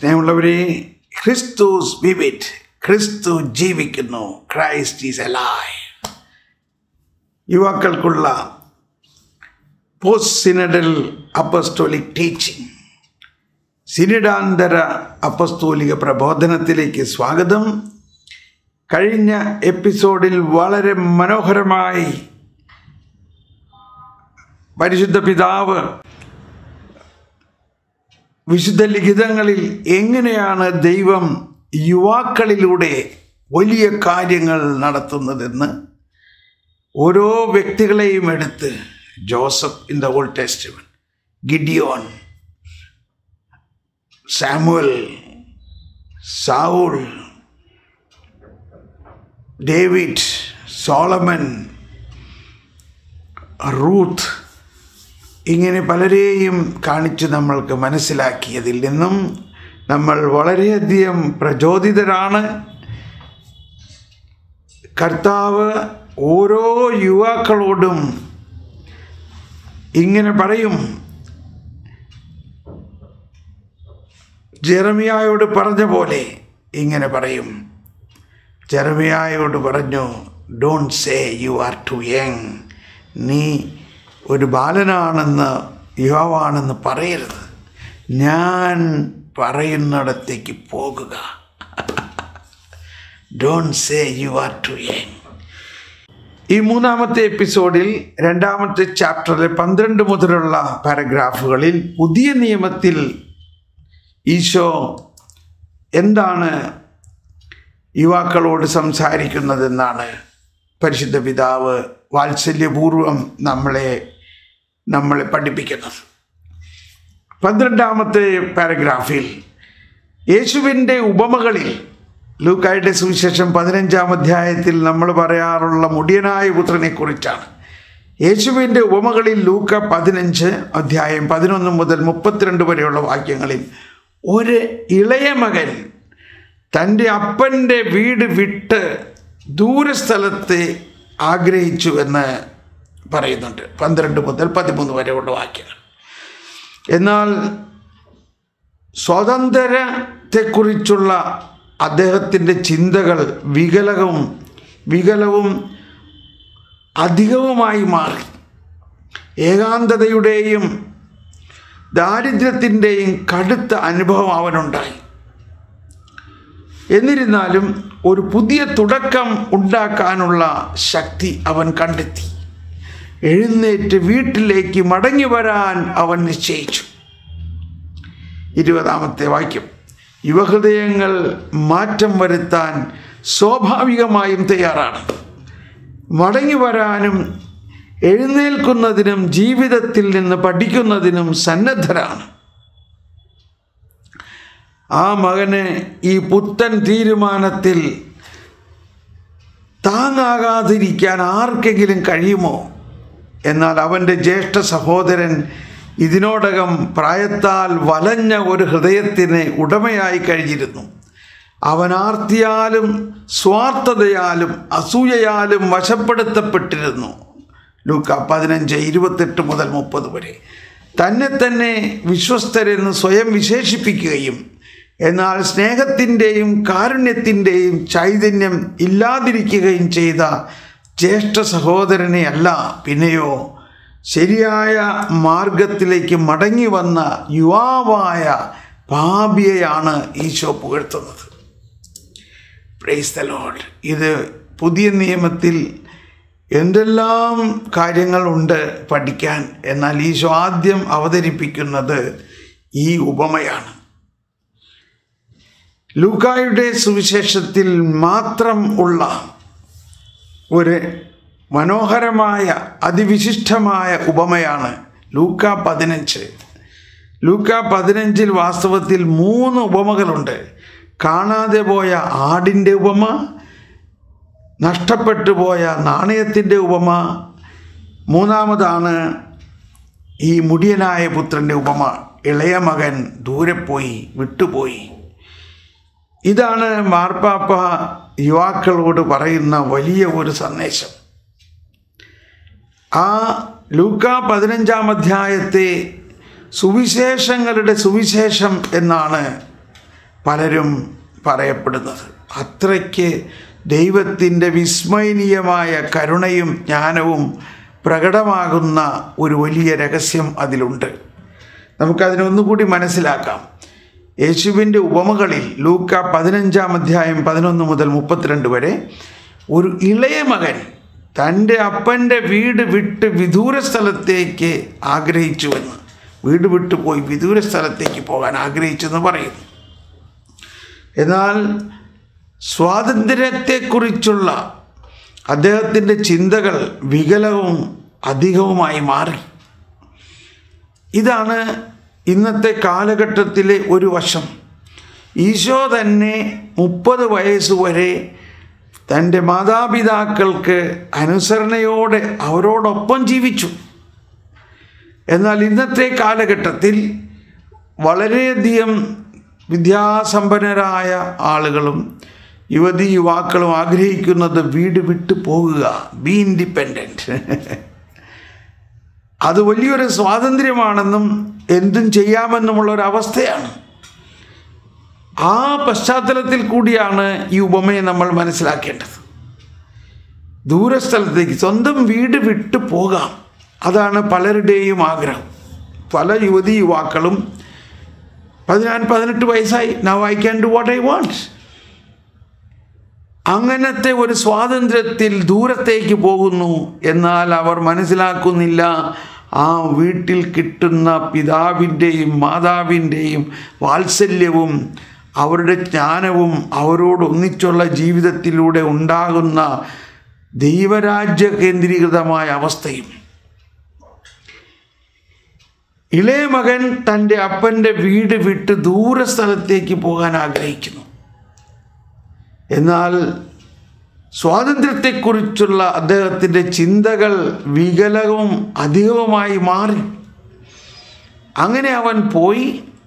സ്നേഹമുള്ളവരെ ക്രിസ്തുസ് വിവിറ്റ് ക്രിസ്തു ജീവിക്കുന്നു ക്രൈസ്റ്റ് ഈസ് എലൈവ് യുവാക്കൾക്കുള്ള പോസ്റ്റ് സിനഡൽ അപ്പസ്റ്റോലിക് ടീച്ചിങ് സിനിഡാന്തര അപ്പസ്തോലിക പ്രബോധനത്തിലേക്ക് സ്വാഗതം കഴിഞ്ഞ എപ്പിസോഡിൽ വളരെ മനോഹരമായി പരിശുദ്ധ പിതാവ് വിശുദ്ധ ലിഖിതങ്ങളിൽ എങ്ങനെയാണ് ദൈവം യുവാക്കളിലൂടെ വലിയ കാര്യങ്ങൾ നടത്തുന്നതെന്ന് ഓരോ വ്യക്തികളെയും എടുത്ത് Joseph in the Old Testament Gideon Samuel Saul David Solomon Ruth ഇങ്ങനെ പലരെയും കാണിച്ച് നമ്മൾക്ക് മനസ്സിലാക്കിയതിൽ നിന്നും നമ്മൾ വളരെയധികം പ്രചോദിതരാണ് കർത്താവ് ഓരോ യുവാക്കളോടും ഇങ്ങനെ പറയും ജെറമിയായോട് പറഞ്ഞ പോലെ ഇങ്ങനെ പറയും ജെറമിയായോട് പറഞ്ഞു don't say you are too young നീ ഒരു ബാലനാണെന്ന് യുവാവാണെന്ന് പറയരുത് ഞാൻ പറയുന്നിടത്തേക്ക് പോകുക don't say you are too young ഈ മൂന്നാമത്തെ എപ്പിസോഡിൽ രണ്ടാമത്തെ ചാപ്റ്ററിലെ പന്ത്രണ്ട് മുതലുള്ള പാരഗ്രാഫുകളിൽ പുതിയ നിയമത്തിൽ ഈശോ എന്താണ് യുവാക്കളോട് സംസാരിക്കുന്നതെന്നാണ് പരിശുദ്ധ പിതാവ് വാത്സല്യപൂർവം നമ്മളെ നമ്മളെ പഠിപ്പിക്കുന്നത് പന്ത്രണ്ടാമത്തെ പാരഗ്രാഫിൽ യേശുവിൻ്റെ ഉപമകളിൽ ലൂക്കായുടെ സുവിശേഷം പതിനഞ്ചാം അധ്യായത്തിൽ നമ്മൾ പറയാറുള്ള മുടിയനായ പുത്രനെ കുറിച്ചാണ് യേശുവിൻ്റെ ഉപമകളിൽ ലൂക്ക പതിനഞ്ച് അധ്യായം പതിനൊന്ന് മുതൽ മുപ്പത്തിരണ്ട് വരെയുള്ള വാക്യങ്ങളിൽ ഒരു ഇളയ മകൻ തൻ്റെ അപ്പൻ്റെ വീട് വിട്ട് ദൂരസ്ഥലത്തെ ആഗ്രഹിച്ചു എന്ന് പറയുന്നുണ്ട് പന്ത്രണ്ട് മുതൽ പതിമൂന്ന് വരെയുള്ള വാക്യങ്ങൾ എന്നാൽ സ്വാതന്ത്ര്യത്തെക്കുറിച്ചുള്ള അദ്ദേഹത്തിൻ്റെ ചിന്തകൾ വികലവും വികലവും അധികവുമായി മാറി ഏകാന്തതയുടെയും ദാരിദ്ര്യത്തിൻ്റെയും കടുത്ത അനുഭവം അവനുണ്ടായി എന്നിരുന്നാലും ഒരു പുതിയ തുടക്കം ഉണ്ടാക്കാനുള്ള ശക്തി അവൻ കണ്ടെത്തി എഴുന്നേറ്റ് വീട്ടിലേക്ക് മടങ്ങി വരാൻ അവൻ നിശ്ചയിച്ചു ഇരുപതാമത്തെ വാക്യം യുവഹൃദയങ്ങൾ മാറ്റം വരുത്താൻ സ്വാഭാവികമായും തയ്യാറാണ് മടങ്ങി വരാനും എഴുന്നേൽക്കുന്നതിനും ജീവിതത്തിൽ നിന്ന് പഠിക്കുന്നതിനും സന്നദ്ധരാണ് ആ മകന് ഈ പുത്തൻ തീരുമാനത്തിൽ താങ്ങാകാതിരിക്കാൻ ആർക്കെങ്കിലും കഴിയുമോ എന്നാൽ അവൻ്റെ ജ്യേഷ്ഠ സഹോദരൻ ഇതിനോടകം പ്രായത്താൽ വലഞ്ഞ ഒരു ഹൃദയത്തിന് ഉടമയായി കഴിഞ്ഞിരുന്നു അവൻ ആർത്തിയാലും സ്വാർത്ഥതയാലും അസൂയയാലും വശപ്പെടുത്തപ്പെട്ടിരുന്നു ലൂക്ക പതിനഞ്ച് ഇരുപത്തെട്ട് മുതൽ മുപ്പത് വരെ തന്നെ തന്നെ വിശ്വസ്തരെന്ന് സ്വയം വിശേഷിപ്പിക്കുകയും എന്നാൽ സ്നേഹത്തിൻ്റെയും കാരുണ്യത്തിൻ്റെയും ചൈതന്യം ഇല്ലാതിരിക്കുകയും ചെയ്ത ജ്യേഷ്ഠ സഹോദരനെ അല്ല പിന്നെയോ ശരിയായ മാർഗത്തിലേക്ക് മടങ്ങി വന്ന യുവാവായ പാപിയെയാണ് ഈശോ പുകഴ്ത്തുന്നത് പ്രൈസ് ദ ലോഡ് ഇത് പുതിയ നിയമത്തിൽ എന്തെല്ലാം കാര്യങ്ങളുണ്ട് പഠിക്കാൻ എന്നാൽ ഈശോ ആദ്യം അവതരിപ്പിക്കുന്നത് ഈ ഉപമയാണ് ലൂക്കായുടെ സുവിശേഷത്തിൽ മാത്രം ഉള്ള ഒരു മനോഹരമായ അതിവിശിഷ്ടമായ ഉപമയാണ് ലൂക്ക പതിനഞ്ച് ലൂക്ക പതിനഞ്ചിൽ വാസ്തവത്തിൽ മൂന്ന് ഉപമകളുണ്ട് കാണാതെ പോയ ആടിൻ്റെ ഉപമ നഷ്ടപ്പെട്ടു പോയ നാണയത്തിൻ്റെ ഉപമ മൂന്നാമതാണ് ഈ മുടിയനായ പുത്രൻ്റെ ഉപമ ഇളയ മകൻ ദൂരെ പോയി വിട്ടുപോയി ഇതാണ് മാർപ്പാപ്പ യുവാക്കളോട് പറയുന്ന വലിയ ഒരു സന്ദേശം ആ ലൂക്ക പതിനഞ്ചാം അധ്യായത്തെ സുവിശേഷങ്ങളുടെ സുവിശേഷം എന്നാണ് പലരും പറയപ്പെടുന്നത് അത്രയ്ക്ക് ദൈവത്തിൻ്റെ വിസ്മയനീയമായ കരുണയും ജ്ഞാനവും പ്രകടമാകുന്ന ഒരു വലിയ രഹസ്യം അതിലുണ്ട് നമുക്കതിനൊന്നുകൂടി മനസ്സിലാക്കാം യേശുവിൻ്റെ ഉപമകളിൽ ലൂക്ക പതിനഞ്ചാം അധ്യായം പതിനൊന്ന് മുതൽ മുപ്പത്തിരണ്ട് വരെ ഒരു ഇളയ മകൻ തൻ്റെ അപ്പൻ്റെ വീട് വിട്ട് വിദൂര സ്ഥലത്തേക്ക് ആഗ്രഹിച്ചുവെന്ന് വീട് വിട്ടു പോയി വിദൂര സ്ഥലത്തേക്ക് പോകാൻ ആഗ്രഹിച്ചെന്ന് പറയുന്നു എന്നാൽ സ്വാതന്ത്ര്യത്തെക്കുറിച്ചുള്ള അദ്ദേഹത്തിൻ്റെ ചിന്തകൾ വികലവും അധികവുമായി മാറി ഇതാണ് ഇന്നത്തെ കാലഘട്ടത്തിലെ ഒരു വശം ഈശോ തന്നെ മുപ്പത് വയസ്സ് വരെ തൻ്റെ മാതാപിതാക്കൾക്ക് അനുസരണയോടെ അവരോടൊപ്പം ജീവിച്ചു എന്നാൽ ഇന്നത്തെ കാലഘട്ടത്തിൽ വളരെയധികം വിദ്യാസമ്പന്നരായ ആളുകളും യുവതി യുവാക്കളും ആഗ്രഹിക്കുന്നത് വീട് വിട്ടു പോകുക ബി ഇൻഡിപെൻഡൻറ്റ് അത് വലിയൊരു സ്വാതന്ത്ര്യമാണെന്നും എന്തും ചെയ്യാമെന്നുമുള്ള ഒരു അവസ്ഥയാണ് ആ പശ്ചാത്തലത്തിൽ കൂടിയാണ് ഈ ഉപമയെ നമ്മൾ മനസ്സിലാക്കേണ്ടത് ദൂരസ്ഥലത്തേക്ക് സ്വന്തം വീട് വിട്ടു പോകാം അതാണ് പലരുടെയും ആഗ്രഹം പല യുവതി യുവാക്കളും പതിനാൻ പതിനെട്ട് വയസ്സായി now I can do what I want അങ്ങനത്തെ ഒരു സ്വാതന്ത്ര്യത്തിൽ ദൂരത്തേക്ക് പോകുന്നു എന്നാൽ അവർ മനസ്സിലാക്കുന്നില്ല ആ വീട്ടിൽ കിട്ടുന്ന പിതാവിൻ്റെയും മാതാവിൻ്റെയും വാത്സല്യവും അവരുടെ ജ്ഞാനവും അവരോട് ഒന്നിച്ചുള്ള ജീവിതത്തിലൂടെ ഉണ്ടാകുന്ന ദൈവരാജ്യ കേന്ദ്രീകൃതമായ അവസ്ഥയും ഇളയ മകൻ തൻ്റെ അപ്പൻ്റെ വീട് വിട്ട് ദൂര സ്ഥലത്തേക്ക് പോകാൻ ആഗ്രഹിക്കുന്നു എന്നാൽ സ്വാതന്ത്ര്യത്തെക്കുറിച്ചുള്ള അദ്ദേഹത്തിൻ്റെ ചിന്തകൾ വികലവും അധികവുമായി മാറി അങ്ങനെ അവൻ പോയി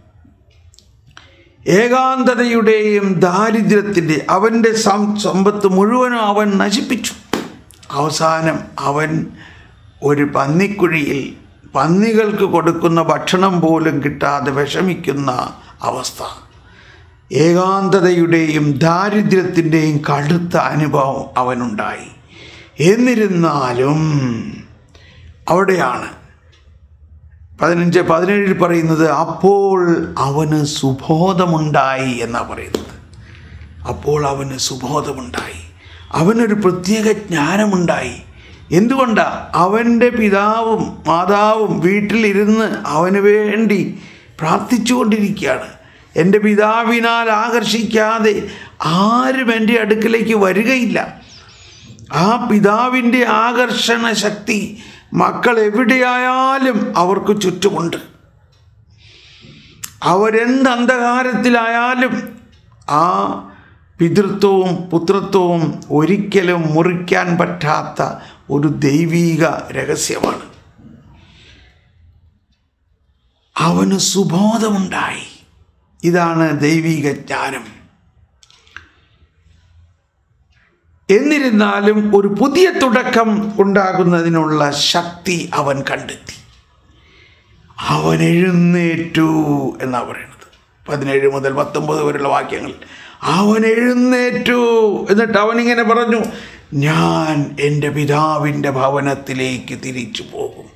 ഏകാന്തതയുടെയും ദാരിദ്ര്യത്തിൻ്റെ അവൻ്റെ സം സമ്പത്ത് മുഴുവനും അവൻ നശിപ്പിച്ചു അവസാനം അവൻ ഒരു പന്നിക്കുഴിയിൽ പന്നികൾക്ക് കൊടുക്കുന്ന ഭക്ഷണം പോലും കിട്ടാതെ വിഷമിക്കുന്ന അവസ്ഥ ഏകാന്തതയുടെയും ദാരിദ്ര്യത്തിൻ്റെയും കടുത്ത അനുഭവം അവനുണ്ടായി എന്നിരുന്നാലും അവിടെയാണ് പതിനഞ്ച് പതിനേഴിൽ പറയുന്നത് അപ്പോൾ അവന് സുബോധമുണ്ടായി എന്നാണ് പറയുന്നത് അപ്പോൾ അവന് സുബോധമുണ്ടായി അവനൊരു പ്രത്യേക ജ്ഞാനമുണ്ടായി എന്തുകൊണ്ടാ അവൻ്റെ പിതാവും മാതാവും വീട്ടിലിരുന്ന് അവന് വേണ്ടി പ്രാർത്ഥിച്ചുകൊണ്ടിരിക്കുകയാണ് എൻ്റെ പിതാവിനാൽ ആകർഷിക്കാതെ ആരും എൻ്റെ അടുക്കലേക്ക് വരികയില്ല ആ പിതാവിൻ്റെ ആകർഷണ ശക്തി മക്കൾ എവിടെയായാലും അവർക്ക് ചുറ്റുമുണ്ട് അവരെന്ത് അന്ധകാരത്തിലായാലും ആ പിതൃത്വവും പുത്രത്വവും ഒരിക്കലും മുറിക്കാൻ പറ്റാത്ത ഒരു ദൈവീക രഹസ്യമാണ് അവന് സുബോധമുണ്ടായി ഇതാണ് ദൈവിക ജ്ഞാനം എന്നിരുന്നാലും ഒരു പുതിയ തുടക്കം ഉണ്ടാകുന്നതിനുള്ള ശക്തി അവൻ കണ്ടെത്തി അവൻ എഴുന്നേറ്റു എന്നാ പറയുന്നത് പതിനേഴ് മുതൽ പത്തൊമ്പത് വരെയുള്ള വാക്യങ്ങൾ അവൻ എഴുന്നേറ്റു എന്നിട്ട് അവനിങ്ങനെ പറഞ്ഞു ഞാൻ എൻ്റെ പിതാവിൻ്റെ ഭവനത്തിലേക്ക് തിരിച്ചു പോകും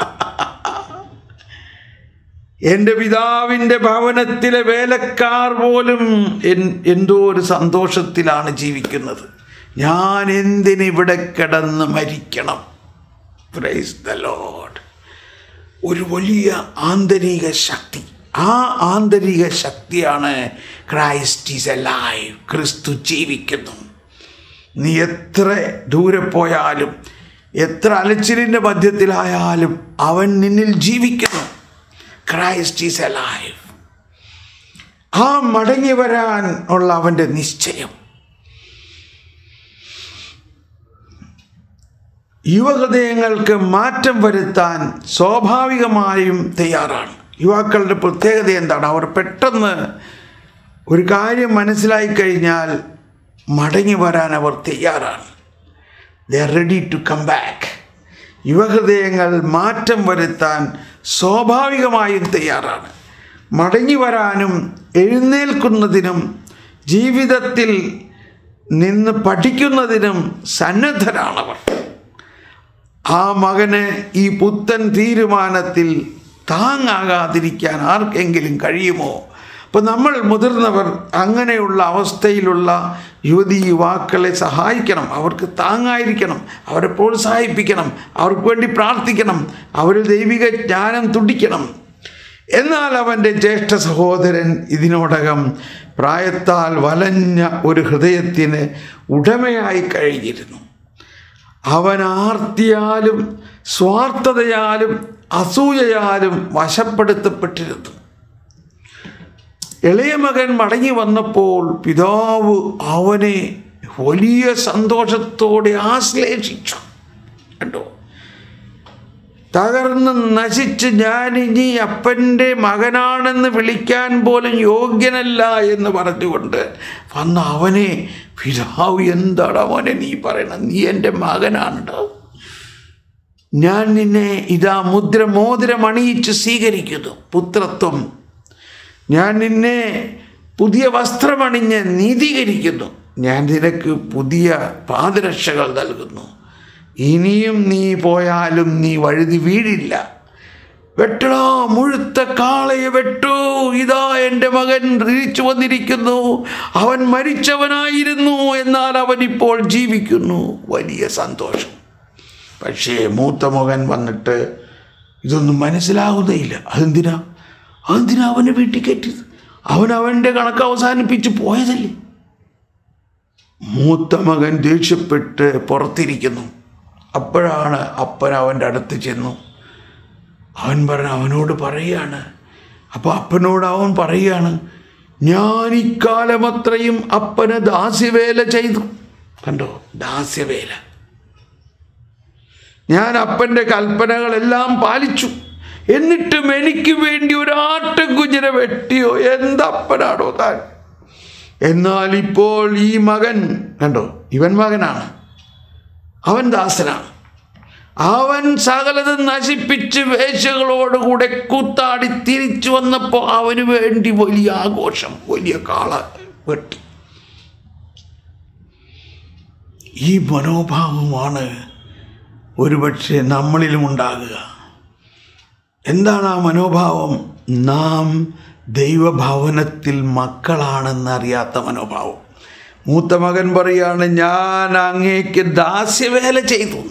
എൻ്റെ പിതാവിൻ്റെ ഭവനത്തിലെ വേലക്കാർ പോലും എന്തോ ഒരു സന്തോഷത്തിലാണ് ജീവിക്കുന്നത് ഞാൻ എന്തിനിവിടെ കിടന്ന് മരിക്കണം പ്രൈസ് ദ ലോഡ് ഒരു വലിയ ആന്തരിക ശക്തി ആ ആന്തരിക ശക്തിയാണ് ക്രൈസ്റ്റ് ഈസ് എ ലൈവ് ക്രിസ്തു ജീവിക്കുന്നു നീ എത്ര ദൂരെ പോയാലും എത്ര അലച്ചിലിൻ്റെ മധ്യത്തിലായാലും അവൻ നിന്നിൽ ജീവിക്കുന്നു ക്രൈസ്റ്റ് ഈസ് എ ലൈവ് ആ മടങ്ങി വരാൻ ഉള്ള അവൻ്റെ നിശ്ചയം യുവഹൃദയങ്ങൾക്ക് മാറ്റം വരുത്താൻ സ്വാഭാവികമായും തയ്യാറാണ് യുവാക്കളുടെ പ്രത്യേകത എന്താണ് അവർ പെട്ടെന്ന് ഒരു കാര്യം മനസ്സിലായി കഴിഞ്ഞാൽ മടങ്ങി വരാൻ അവർ തയ്യാറാണ് they are ready to come back യുവഹൃദയങ്ങൾ മാറ്റം വരുത്താൻ സ്വാഭാവികമായും തയ്യാറാണ് മടങ്ങി വരാനും എഴുന്നേൽക്കുന്നതിനും ജീവിതത്തിൽ നിന്ന് പഠിക്കുന്നതിനും സന്നദ്ധരാണവർ ആ മകന് ഈ പുത്തൻ തീരുമാനത്തിൽ താങ്ങാകാതിരിക്കാൻ ആർക്കെങ്കിലും കഴിയുമോ അപ്പം നമ്മൾ മുതിർന്നവർ അങ്ങനെയുള്ള അവസ്ഥയിലുള്ള യുവതി യുവാക്കളെ സഹായിക്കണം അവർക്ക് താങ്ങായിരിക്കണം അവരെ പ്രോത്സാഹിപ്പിക്കണം അവർക്ക് വേണ്ടി പ്രാർത്ഥിക്കണം അവരിൽ ദൈവിക ജ്ഞാനം തുടിക്കണം എന്നാൽ അവൻ്റെ ജ്യേഷ്ഠ സഹോദരൻ ഇതിനോടകം പ്രായത്താൽ വലഞ്ഞ ഒരു ഹൃദയത്തിന് ഉടമയായി കഴിഞ്ഞിരുന്നു അവൻ ആർത്തിയാലും സ്വാർത്ഥതയാലും അസൂയയാലും വശപ്പെടുത്തപ്പെട്ടിരുന്നു ഇളയ മകൻ മടങ്ങി വന്നപ്പോൾ പിതാവ് അവനെ വലിയ സന്തോഷത്തോടെ ആശ്ലേഷിച്ചു കണ്ടോ തകർന്ന് നശിച്ച് ഞാൻ ഇനി അപ്പൻ്റെ മകനാണെന്ന് വിളിക്കാൻ പോലും യോഗ്യനല്ല എന്ന് പറഞ്ഞുകൊണ്ട് വന്ന അവനെ പിതാവ് എന്താണ് അവനെ നീ പറയണം നീ എൻ്റെ മകനാണ് ഞാൻ നിന്നെ ഇതാ മുദ്ര മോതിരം അണിയിച്ച് സ്വീകരിക്കുന്നു പുത്രത്വം ഞാൻ നിന്നെ പുതിയ വസ്ത്രമണിഞ്ഞ് നീതീകരിക്കുന്നു ഞാൻ നിനക്ക് പുതിയ പാദരക്ഷകൾ നൽകുന്നു ഇനിയും നീ പോയാലും നീ വഴുതി വീഴില്ല വെട്ടടാ മുഴുത്ത കാളയെ വെട്ടു ഇതാ എൻ്റെ മകൻ തിരിച്ചു വന്നിരിക്കുന്നു അവൻ മരിച്ചവനായിരുന്നു എന്നാൽ അവൻ ഇപ്പോൾ ജീവിക്കുന്നു വലിയ സന്തോഷം പക്ഷേ മൂത്ത മകൻ വന്നിട്ട് ഇതൊന്നും മനസ്സിലാകുന്നേയില്ല അതെന്തിനാ അതെന്തിനാ അവനെ വീട്ടിൽ കയറ്റിയത് അവൻ അവൻ്റെ കണക്ക് അവസാനിപ്പിച്ച് പോയതല്ലേ മൂത്ത മകൻ ദേഷ്യപ്പെട്ട് പുറത്തിരിക്കുന്നു അപ്പോഴാണ് അപ്പൻ അവൻ്റെ അടുത്ത് ചെന്നു അവൻ പറഞ്ഞ അവനോട് പറയുകയാണ് അപ്പോൾ അപ്പനോട് അവൻ പറയുകയാണ് ഞാൻ ഇക്കാലം അത്രയും അപ്പന് ദാസ്യവേല ചെയ്തു കണ്ടോ ദാസ്യവേല ഞാൻ അപ്പൻ്റെ കൽപ്പനകളെല്ലാം പാലിച്ചു എന്നിട്ടും എനിക്ക് വേണ്ടി ഒരു ആട്ടുകുഞ്ഞിനെ വെട്ടിയോ എന്തപ്പനാണോ താൻ എന്നാൽ ഇപ്പോൾ ഈ മകൻ കണ്ടോ ഇവൻ മകനാണ് അവൻ ദാസനാണ് അവൻ സകലതും നശിപ്പിച്ച് വേശകളോടുകൂടെ കൂത്താടി തിരിച്ചു വന്നപ്പോൾ അവന് വേണ്ടി വലിയ ആഘോഷം വലിയ കാള വെട്ടി ഈ മനോഭാവമാണ് ഒരുപക്ഷെ നമ്മളിലും ഉണ്ടാകുക എന്താണ് ആ മനോഭാവം നാം ദൈവഭവനത്തിൽ മക്കളാണെന്നറിയാത്ത മനോഭാവം മൂത്ത മകൻ പറയാണ് ഞാൻ അങ്ങേക്ക് ദാസ്യവേല ചെയ്തു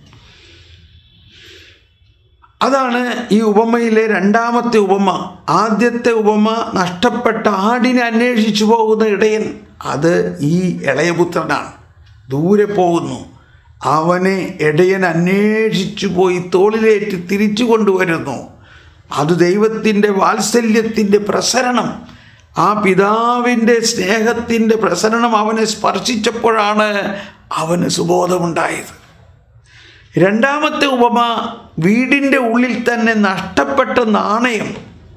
അതാണ് ഈ ഉപമയിലെ രണ്ടാമത്തെ ഉപമ ആദ്യത്തെ ഉപമ നഷ്ടപ്പെട്ട ആടിനെ അന്വേഷിച്ചു പോകുന്ന ഇടയൻ അത് ഈ ഇളയപുത്രനാണ് ദൂരെ പോകുന്നു അവനെ ഇടയൻ അന്വേഷിച്ചു പോയി തോളിലേറ്റ് തിരിച്ചു കൊണ്ടുവരുന്നു അത് ദൈവത്തിൻ്റെ വാത്സല്യത്തിൻ്റെ പ്രസരണം ആ പിതാവിൻ്റെ സ്നേഹത്തിൻ്റെ പ്രസരണം അവനെ സ്പർശിച്ചപ്പോഴാണ് അവന് സുബോധമുണ്ടായത് രണ്ടാമത്തെ ഉപമ വീടിൻ്റെ ഉള്ളിൽ തന്നെ നഷ്ടപ്പെട്ട നാണയം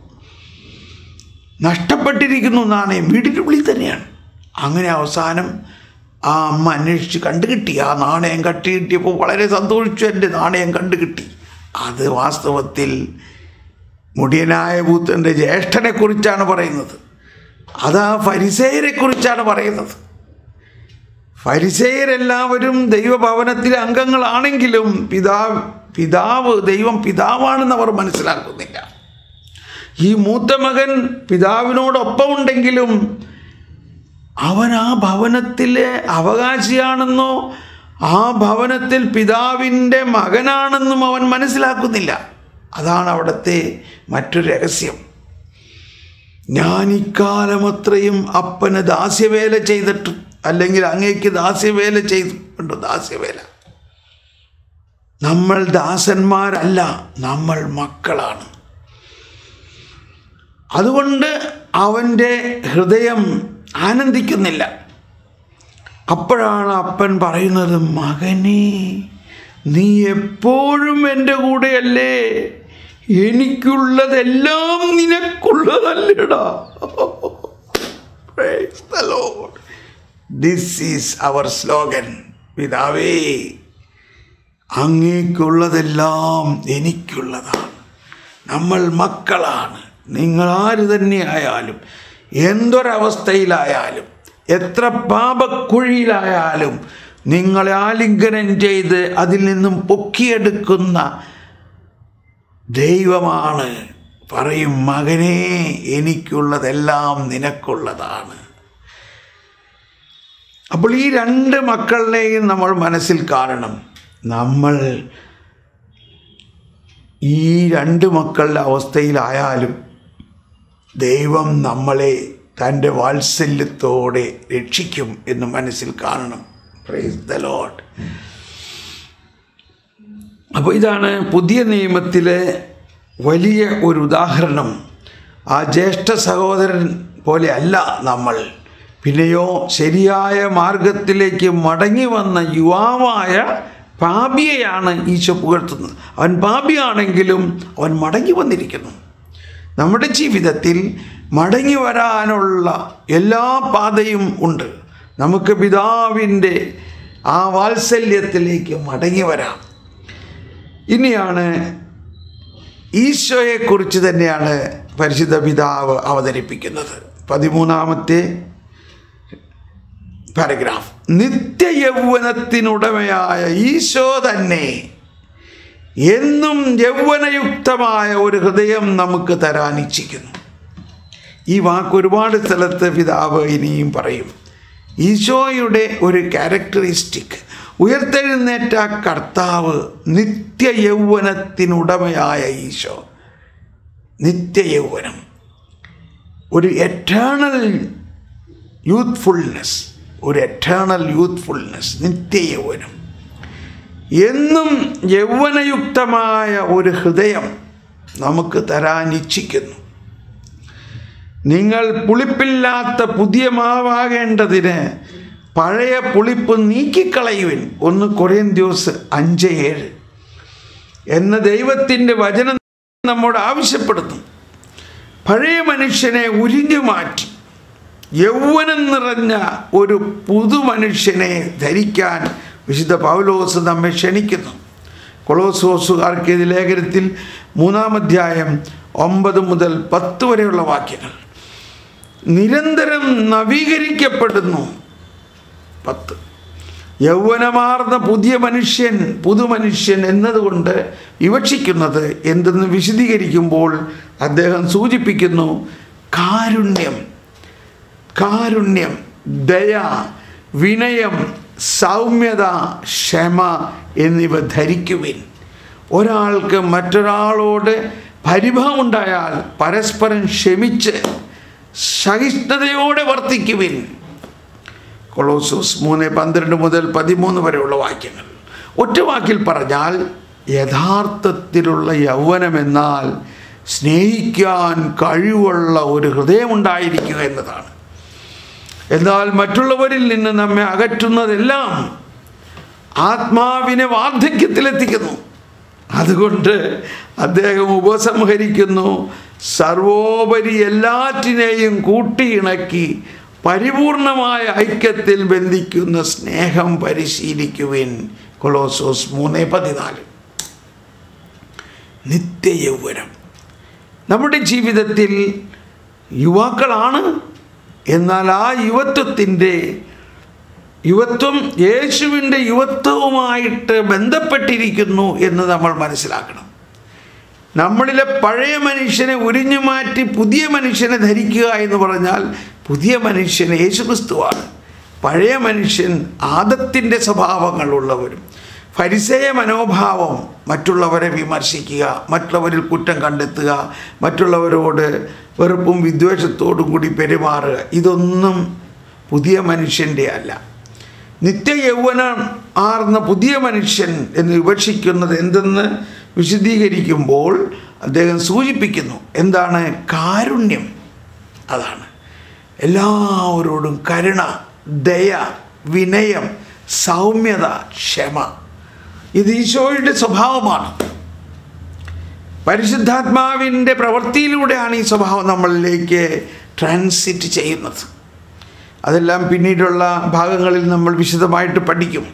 നഷ്ടപ്പെട്ടിരിക്കുന്നു നാണയം വീടിൻ്റെ ഉള്ളിൽ തന്നെയാണ് അങ്ങനെ അവസാനം ആ അമ്മ അന്വേഷിച്ച് കണ്ടുകിട്ടി ആ നാണയം കട്ടി കിട്ടിയപ്പോൾ വളരെ സന്തോഷിച്ചു എൻ്റെ നാണയം കണ്ടുകിട്ടി അത് വാസ്തവത്തിൽ മുടിയനായ ഭൂത്തൻ്റെ ജ്യേഷ്ഠനെക്കുറിച്ചാണ് പറയുന്നത് അത് ആ ഫരിസേയരെക്കുറിച്ചാണ് പറയുന്നത് ഫരിസേയരെല്ലാവരും ദൈവഭവനത്തിലെ അംഗങ്ങളാണെങ്കിലും പിതാവ് പിതാവ് ദൈവം പിതാവാണെന്ന് അവർ മനസ്സിലാക്കുന്നില്ല ഈ മൂത്ത മകൻ പിതാവിനോടൊപ്പം ഉണ്ടെങ്കിലും അവൻ ആ ഭവനത്തിലെ അവകാശിയാണെന്നോ ആ ഭവനത്തിൽ പിതാവിൻ്റെ മകനാണെന്നും അവൻ മനസ്സിലാക്കുന്നില്ല അതാണ് അവിടുത്തെ മറ്റൊരു രഹസ്യം ഞാൻ ഇക്കാലമത്രയും അപ്പന് ദാസ്യവേല ചെയ്തിട്ടും അല്ലെങ്കിൽ അങ്ങേക്ക് ദാസ്യവേല ചെയ്തു ഉണ്ടോ ദാസ്യവേല നമ്മൾ ദാസന്മാരല്ല നമ്മൾ മക്കളാണ് അതുകൊണ്ട് അവൻ്റെ ഹൃദയം ആനന്ദിക്കുന്നില്ല അപ്പോഴാണ് അപ്പൻ പറയുന്നത് മകനെ നീ എപ്പോഴും എൻ്റെ കൂടെയല്ലേ എനിക്കുള്ളതെല്ലാം നിനക്കുള്ളതല്ലേടാ ദിസ് ഈസ് അവർ സ്ലോഗൻ പിതാവേ അങ്ങേക്കുള്ളതെല്ലാം എനിക്കുള്ളതാണ് നമ്മൾ മക്കളാണ് നിങ്ങളാര് തന്നെയായാലും എന്തൊരവസ്ഥയിലായാലും എത്ര പാപക്കുഴിയിലായാലും നിങ്ങളെ ആലിംഗനം ചെയ്ത് അതിൽ നിന്നും പൊക്കിയെടുക്കുന്ന ദൈവമാണ് പറയും മകനെ എനിക്കുള്ളതെല്ലാം നിനക്കുള്ളതാണ് അപ്പോൾ ഈ രണ്ട് മക്കളുടെയും നമ്മൾ മനസ്സിൽ കാണണം നമ്മൾ ഈ രണ്ട് മക്കളുടെ അവസ്ഥയിലായാലും ദൈവം നമ്മളെ തൻ്റെ വാത്സല്യത്തോടെ രക്ഷിക്കും എന്ന് മനസ്സിൽ കാണണം പ്രൈസ് ദ ലോഡ് അപ്പോൾ ഇതാണ് പുതിയ നിയമത്തിലെ വലിയ ഒരു ഉദാഹരണം ആ ജ്യേഷ്ഠ സഹോദരൻ പോലെ അല്ല നമ്മൾ പിന്നെയോ ശരിയായ മാർഗത്തിലേക്ക് മടങ്ങി വന്ന യുവാവായ പാപിയെയാണ് ഈശോ പുകഴ്ത്തുന്നത് അവൻ പാപിയാണെങ്കിലും അവൻ മടങ്ങി വന്നിരിക്കുന്നു നമ്മുടെ ജീവിതത്തിൽ മടങ്ങി വരാനുള്ള എല്ലാ പാതയും ഉണ്ട് നമുക്ക് പിതാവിൻ്റെ ആ വാത്സല്യത്തിലേക്ക് മടങ്ങി വരാം ഇനിയാണ് ഈശോയെക്കുറിച്ച് തന്നെയാണ് പരിശുദ്ധ പിതാവ് അവതരിപ്പിക്കുന്നത് പതിമൂന്നാമത്തെ പാരഗ്രാഫ് നിത്യയൗവനത്തിനുടമയായ ഈശോ തന്നെ എന്നും യൗവനയുക്തമായ ഒരു ഹൃദയം നമുക്ക് തരാൻ ഇച്ഛിക്കുന്നു ഈ വാക്ക് ഒരുപാട് സ്ഥലത്ത് പിതാവ് ഇനിയും പറയും ഈശോയുടെ ഒരു ക്യാരക്ടറിസ്റ്റിക് ഉയർത്തെഴുന്നേറ്റ കർത്താവ് നിത്യയൗവനത്തിനുടമയായ ഈശോ നിത്യയൗവനം ഒരു എറ്റേണൽ യൂത്ത്ഫുൾനെസ് ഒരു എറ്റേണൽ യൂത്ത്ഫുൾനെസ് നിത്യയൗവനം എന്നും യൗവനയുക്തമായ ഒരു ഹൃദയം നമുക്ക് തരാൻ ഇച്ഛിക്കുന്നു നിങ്ങൾ പുളിപ്പില്ലാത്ത പുതിയ മാവാകേണ്ടതിന് പഴയ പുളിപ്പ് നീക്കിക്കളയുവിൻ ഒന്ന് കൊറിയന്ത്യോസ് അഞ്ച് ഏഴ് എന്ന ദൈവത്തിൻ്റെ വചനം നമ്മോട് ആവശ്യപ്പെടുന്നു പഴയ മനുഷ്യനെ ഉരിഞ്ഞു മാറ്റി യൗവനം നിറഞ്ഞ ഒരു പുതു മനുഷ്യനെ ധരിക്കാൻ വിശുദ്ധ പൗലോസ് നമ്മെ ക്ഷണിക്കുന്നു കൊളോസോസുകാർക്ക് ഇത് ലേഖനത്തിൽ മൂന്നാം അധ്യായം ഒമ്പത് മുതൽ പത്ത് വരെയുള്ള വാക്യങ്ങൾ നിരന്തരം നവീകരിക്കപ്പെടുന്നു പത്ത് യൗവനമാർന്ന പുതിയ മനുഷ്യൻ പുതുമനുഷ്യൻ എന്നതുകൊണ്ട് വിവക്ഷിക്കുന്നത് എന്തെന്ന് വിശദീകരിക്കുമ്പോൾ അദ്ദേഹം സൂചിപ്പിക്കുന്നു കാരുണ്യം കാരുണ്യം ദയ വിനയം സൗമ്യത ക്ഷമ എന്നിവ ധരിക്കുവിൻ ഒരാൾക്ക് മറ്റൊരാളോട് പരിഭവമുണ്ടായാൽ പരസ്പരം ക്ഷമിച്ച് സഹിഷ്ണുതയോടെ വർത്തിക്കുവിൻ കൊളോസോസ് മൂന്ന് പന്ത്രണ്ട് മുതൽ പതിമൂന്ന് വരെയുള്ള വാക്യങ്ങൾ ഒറ്റ വാക്കിൽ പറഞ്ഞാൽ യഥാർത്ഥത്തിലുള്ള യൗവനമെന്നാൽ സ്നേഹിക്കാൻ കഴിവുള്ള ഒരു ഹൃദയമുണ്ടായിരിക്കുക എന്നതാണ് എന്നാൽ മറ്റുള്ളവരിൽ നിന്ന് നമ്മെ അകറ്റുന്നതെല്ലാം ആത്മാവിനെ വാർദ്ധക്യത്തിലെത്തിക്കുന്നു അതുകൊണ്ട് അദ്ദേഹം ഉപസംഹരിക്കുന്നു സർവോപരി എല്ലാറ്റിനെയും കൂട്ടിയിണക്കി പരിപൂർണമായ ഐക്യത്തിൽ ബന്ധിക്കുന്ന സ്നേഹം പരിശീലിക്കുവിൻ കൊളോസോസ് മൂന്ന് പതിനാല് നിത്യയൗവനം നമ്മുടെ ജീവിതത്തിൽ യുവാക്കളാണ് എന്നാൽ ആ യുവത്വത്തിൻ്റെ യുവത്വം യേശുവിൻ്റെ യുവത്വവുമായിട്ട് ബന്ധപ്പെട്ടിരിക്കുന്നു എന്ന് നമ്മൾ മനസ്സിലാക്കണം നമ്മളിലെ പഴയ മനുഷ്യനെ ഉരിഞ്ഞു മാറ്റി പുതിയ മനുഷ്യനെ ധരിക്കുക എന്ന് പറഞ്ഞാൽ പുതിയ മനുഷ്യൻ യേശുക്രിസ്തുവാണ് പഴയ മനുഷ്യൻ ആദത്തിൻ്റെ സ്വഭാവങ്ങളുള്ളവരും ഫരിസേയ മനോഭാവം മറ്റുള്ളവരെ വിമർശിക്കുക മറ്റുള്ളവരിൽ കുറ്റം കണ്ടെത്തുക മറ്റുള്ളവരോട് വെറുപ്പും വിദ്വേഷത്തോടും കൂടി പെരുമാറുക ഇതൊന്നും പുതിയ മനുഷ്യൻ്റെ അല്ല നിത്യയൗവനം ആർന്ന പുതിയ മനുഷ്യൻ എന്ന് വിവക്ഷിക്കുന്നത് എന്തെന്ന് വിശദീകരിക്കുമ്പോൾ അദ്ദേഹം സൂചിപ്പിക്കുന്നു എന്താണ് കാരുണ്യം അതാണ് എല്ലാവരോടും കരുണ ദയ വിനയം സൗമ്യത ക്ഷമ ഇത് ഈശോയുടെ സ്വഭാവമാണ് പരിശുദ്ധാത്മാവിൻ്റെ പ്രവൃത്തിയിലൂടെയാണ് ഈ സ്വഭാവം നമ്മളിലേക്ക് ട്രാൻസിറ്റ് ചെയ്യുന്നത് അതെല്ലാം പിന്നീടുള്ള ഭാഗങ്ങളിൽ നമ്മൾ വിശദമായിട്ട് പഠിക്കും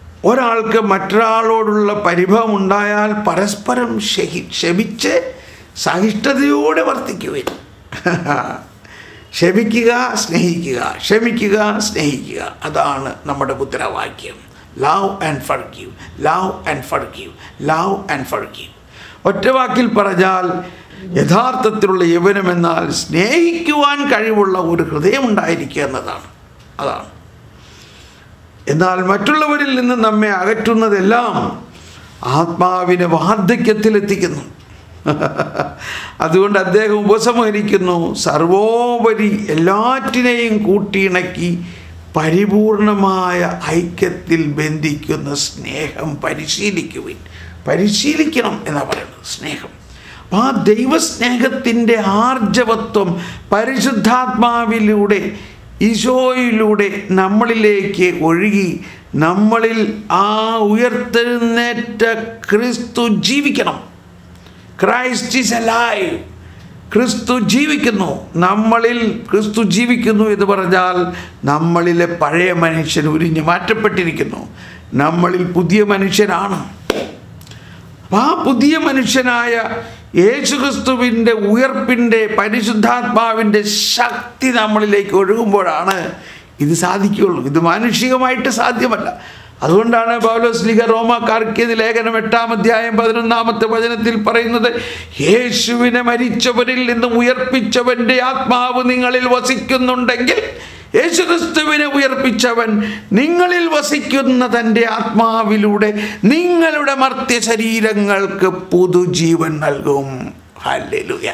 ഒരാൾക്ക് മറ്റൊരാളോടുള്ള പരിഭവം ഉണ്ടായാൽ പരസ്പരം ക്ഷഹി ക്ഷമിച്ച് സഹിഷ്ണുതയോടെ വർത്തിക്കുവിൻ ക്ഷമിക്കുക സ്നേഹിക്കുക ക്ഷമിക്കുക സ്നേഹിക്കുക അതാണ് നമ്മുടെ മുദ്രാവാക്യം love and forgive love and forgive love and forgive ഒറ്റ വാക്കിൽ പറഞ്ഞാൽ യഥാർത്ഥത്തിലുള്ള യൗവനം എന്നാൽ സ്നേഹിക്കുവാൻ കഴിവുള്ള ഒരു ഹൃദയം ഉണ്ടായിരിക്കുക എന്നതാണ് അതാണ് എന്നാൽ മറ്റുള്ളവരിൽ നിന്ന് നമ്മെ അകറ്റുന്നതെല്ലാം ആത്മാവിനെ വാർദ്ധക്യത്തിലെത്തിക്കുന്നു അതുകൊണ്ട് അദ്ദേഹം ഉപസംഹരിക്കുന്നു സർവോപരി എല്ലാറ്റിനെയും കൂട്ടിയിണക്കി പരിപൂർണമായ ഐക്യത്തിൽ ബന്ധിക്കുന്ന സ്നേഹം പരിശീലിക്കുവിൻ പരിശീലിക്കണം എന്നാണ് പറയുന്നത് സ്നേഹം അപ്പോൾ ആ ദൈവസ്നേഹത്തിൻ്റെ ആർജവത്വം പരിശുദ്ധാത്മാവിലൂടെ ഈശോയിലൂടെ നമ്മളിലേക്ക് ഒഴുകി നമ്മളിൽ ആ ഉയർത്തെഴുന്നേറ്റ ക്രിസ്തു ജീവിക്കണം ക്രൈസ്റ്റ് ഈസ് അലൈവ് ക്രിസ്തു ജീവിക്കുന്നു നമ്മളിൽ ക്രിസ്തു ജീവിക്കുന്നു എന്ന് പറഞ്ഞാൽ നമ്മളിലെ പഴയ മനുഷ്യൻ ഉരിഞ്ഞ് മാറ്റപ്പെട്ടിരിക്കുന്നു നമ്മളിൽ പുതിയ മനുഷ്യനാണ് അപ്പം ആ പുതിയ മനുഷ്യനായ യേശുക്രിസ്തുവിൻ്റെ ഉയർപ്പിൻ്റെ പരിശുദ്ധാത്മാവിൻ്റെ ശക്തി നമ്മളിലേക്ക് ഒഴുകുമ്പോഴാണ് ഇത് സാധിക്കുകയുള്ളൂ ഇത് മാനുഷികമായിട്ട് സാധ്യമല്ല അതുകൊണ്ടാണ് പൗലോസ് ലിഗ റോമാക്കാർക്കിയത് ലേഖനം എട്ടാം അധ്യായം പതിനൊന്നാമത്തെ വചനത്തിൽ പറയുന്നത് യേശുവിനെ മരിച്ചവരിൽ നിന്നും ഉയർപ്പിച്ചവൻ്റെ ആത്മാവ് നിങ്ങളിൽ വസിക്കുന്നുണ്ടെങ്കിൽ യേശുക്രിസ്തുവിനെ ഉയർപ്പിച്ചവൻ നിങ്ങളിൽ വസിക്കുന്ന തൻ്റെ ആത്മാവിലൂടെ നിങ്ങളുടെ മർത്യ ശരീരങ്ങൾക്ക് പുതുജീവൻ നൽകും ഹല്ലേലൂയ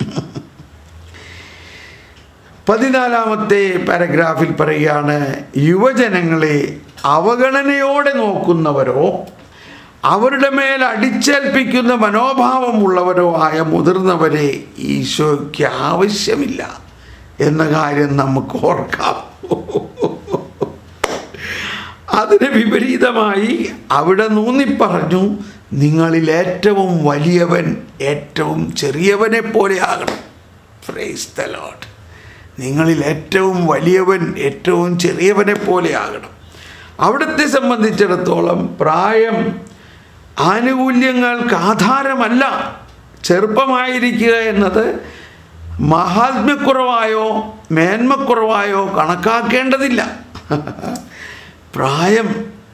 പതിനാലാമത്തെ പാരഗ്രാഫിൽ പറയുകയാണ് യുവജനങ്ങളെ അവഗണനയോടെ നോക്കുന്നവരോ അവരുടെ മേൽ അടിച്ചേൽപ്പിക്കുന്ന മനോഭാവമുള്ളവരോ ആയ മുതിർന്നവരെ ഈശോയ്ക്ക് ആവശ്യമില്ല എന്ന കാര്യം നമുക്ക് ഓർക്കാം അതിന് വിപരീതമായി അവിടെ നൂന്നിപ്പറഞ്ഞു നിങ്ങളിൽ ഏറ്റവും വലിയവൻ ഏറ്റവും ചെറിയവനെ പോലെ ആകണം ഫ്രേസ് ദ ലോഡ് നിങ്ങളിൽ ഏറ്റവും വലിയവൻ ഏറ്റവും ചെറിയവനെ പോലെ ആകണം അവിടുത്തെ സംബന്ധിച്ചിടത്തോളം പ്രായം ആനുകൂല്യങ്ങൾക്ക് ആധാരമല്ല ചെറുപ്പമായിരിക്കുക എന്നത് മഹാത്മ്യക്കുറവായോ മേന്മക്കുറവായോ കണക്കാക്കേണ്ടതില്ല പ്രായം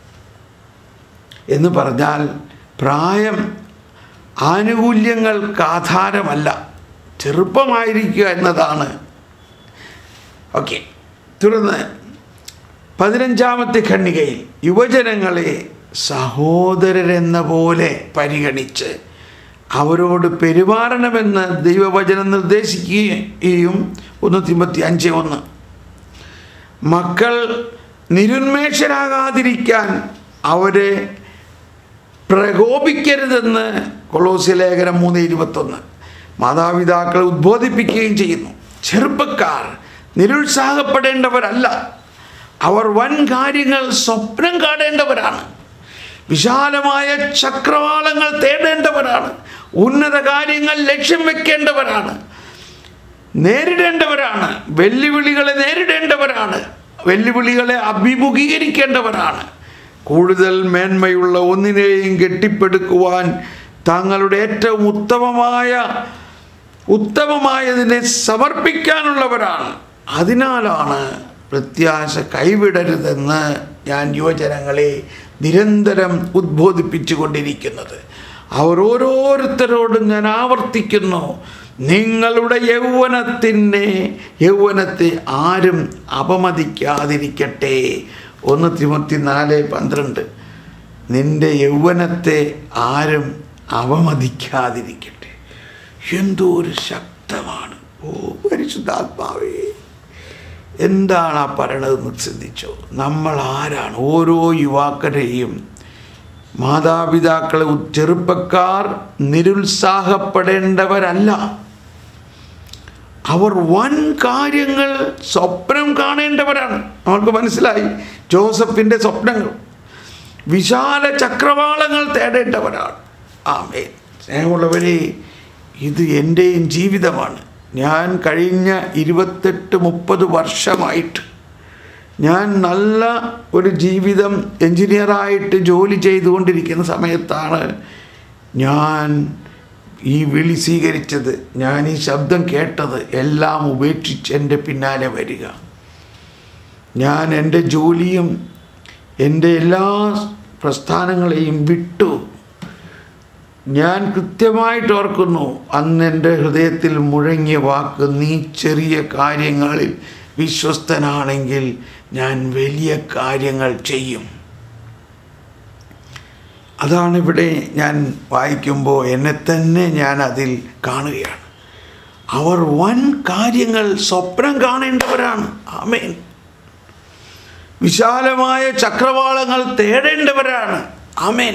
എന്ന് പറഞ്ഞാൽ പ്രായം ആനുകൂല്യങ്ങൾക്ക് ആധാരമല്ല ചെറുപ്പമായിരിക്കുക എന്നതാണ് ഓക്കെ തുടർന്ന് പതിനഞ്ചാമത്തെ ഖണ്ഡികയിൽ യുവജനങ്ങളെ സഹോദരരെന്ന പോലെ പരിഗണിച്ച് അവരോട് പെരുമാറണമെന്ന് ദൈവവചനം നിർദ്ദേശിക്കുകയും ഒന്ന് തിമ്പത്തി അഞ്ച് ഒന്ന് മക്കൾ നിരുന്മേഷരാകാതിരിക്കാൻ അവരെ പ്രകോപിക്കരുതെന്ന് കൊളോസ്യ ലേഖനം മൂന്ന് ഇരുപത്തൊന്ന് മാതാപിതാക്കളെ ഉദ്ബോധിപ്പിക്കുകയും ചെയ്യുന്നു ചെറുപ്പക്കാർ നിരുത്സാഹപ്പെടേണ്ടവരല്ല അവർ വൻ കാര്യങ്ങൾ സ്വപ്നം കാണേണ്ടവരാണ് വിശാലമായ ചക്രവാളങ്ങൾ തേടേണ്ടവരാണ് ഉന്നത കാര്യങ്ങൾ ലക്ഷ്യം വെക്കേണ്ടവരാണ് നേരിടേണ്ടവരാണ് വെല്ലുവിളികളെ നേരിടേണ്ടവരാണ് വെല്ലുവിളികളെ അഭിമുഖീകരിക്കേണ്ടവരാണ് കൂടുതൽ മേന്മയുള്ള ഒന്നിനെയും കെട്ടിപ്പടുക്കുവാൻ തങ്ങളുടെ ഏറ്റവും ഉത്തമമായ ഉത്തമമായതിനെ സമർപ്പിക്കാനുള്ളവരാണ് അതിനാലാണ് പ്രത്യാശ കൈവിടരുതെന്ന് ഞാൻ യുവജനങ്ങളെ നിരന്തരം ഉദ്ബോധിപ്പിച്ചു കൊണ്ടിരിക്കുന്നത് അവർ ഓരോരുത്തരോടും ഞാൻ ആവർത്തിക്കുന്നു നിങ്ങളുടെ യൗവനത്തിൻ്റെ യൗവനത്തെ ആരും അപമതിക്കാതിരിക്കട്ടെ ഒന്ന് തിമത്തി നാല് പന്ത്രണ്ട് നിന്റെ യൗവനത്തെ ആരും അവമതിക്കാതിരിക്കട്ടെ എന്തോ ഒരു ശക്തമാണ് ഓ പരിശുദ്ധാത്മാവേ എന്താണ് ആ പറയണതെന്ന് ചിന്തിച്ചോ നമ്മൾ ആരാണ് ഓരോ യുവാക്കളെയും മാതാപിതാക്കളെ ഉ- ചെറുപ്പക്കാർ നിരുത്സാഹപ്പെടേണ്ടവരല്ല അവർ വൻ കാര്യങ്ങൾ സ്വപ്നം കാണേണ്ടവരാണ് നമ്മൾക്ക് മനസ്സിലായി ജോസഫിൻ്റെ സ്വപ്നങ്ങൾ വിശാല ചക്രവാളങ്ങൾ തേടേണ്ടവരാണ് ആമേ സ്നേഹമുള്ളവരെ ഇത് എൻ്റെയും ജീവിതമാണ് ഞാൻ കഴിഞ്ഞ ഇരുപത്തെട്ട് മുപ്പത് വർഷമായിട്ട് ഞാൻ നല്ല ഒരു ജീവിതം എൻജിനീയറായിട്ട് ജോലി ചെയ്തുകൊണ്ടിരിക്കുന്ന സമയത്താണ് ഞാൻ ഈ വിളി സ്വീകരിച്ചത് ഞാൻ ഈ ശബ്ദം കേട്ടത് എല്ലാം ഉപേക്ഷിച്ച് എൻ്റെ പിന്നാലെ വരിക ഞാൻ എൻ്റെ ജോലിയും എൻ്റെ എല്ലാ പ്രസ്ഥാനങ്ങളെയും വിട്ടു ഞാൻ കൃത്യമായിട്ട് ഓർക്കുന്നു അന്ന് എൻ്റെ ഹൃദയത്തിൽ മുഴങ്ങിയ വാക്ക് നീ ചെറിയ കാര്യങ്ങളിൽ വിശ്വസ്തനാണെങ്കിൽ ഞാൻ വലിയ കാര്യങ്ങൾ ചെയ്യും അതാണ് ഇവിടെ ഞാൻ വായിക്കുമ്പോൾ എന്നെ തന്നെ ഞാൻ അതിൽ കാണുകയാണ് അവർ വൻ കാര്യങ്ങൾ സ്വപ്നം കാണേണ്ടവരാണ് ആമേൻ വിശാലമായ ചക്രവാളങ്ങൾ തേടേണ്ടവരാണ് ആമേൻ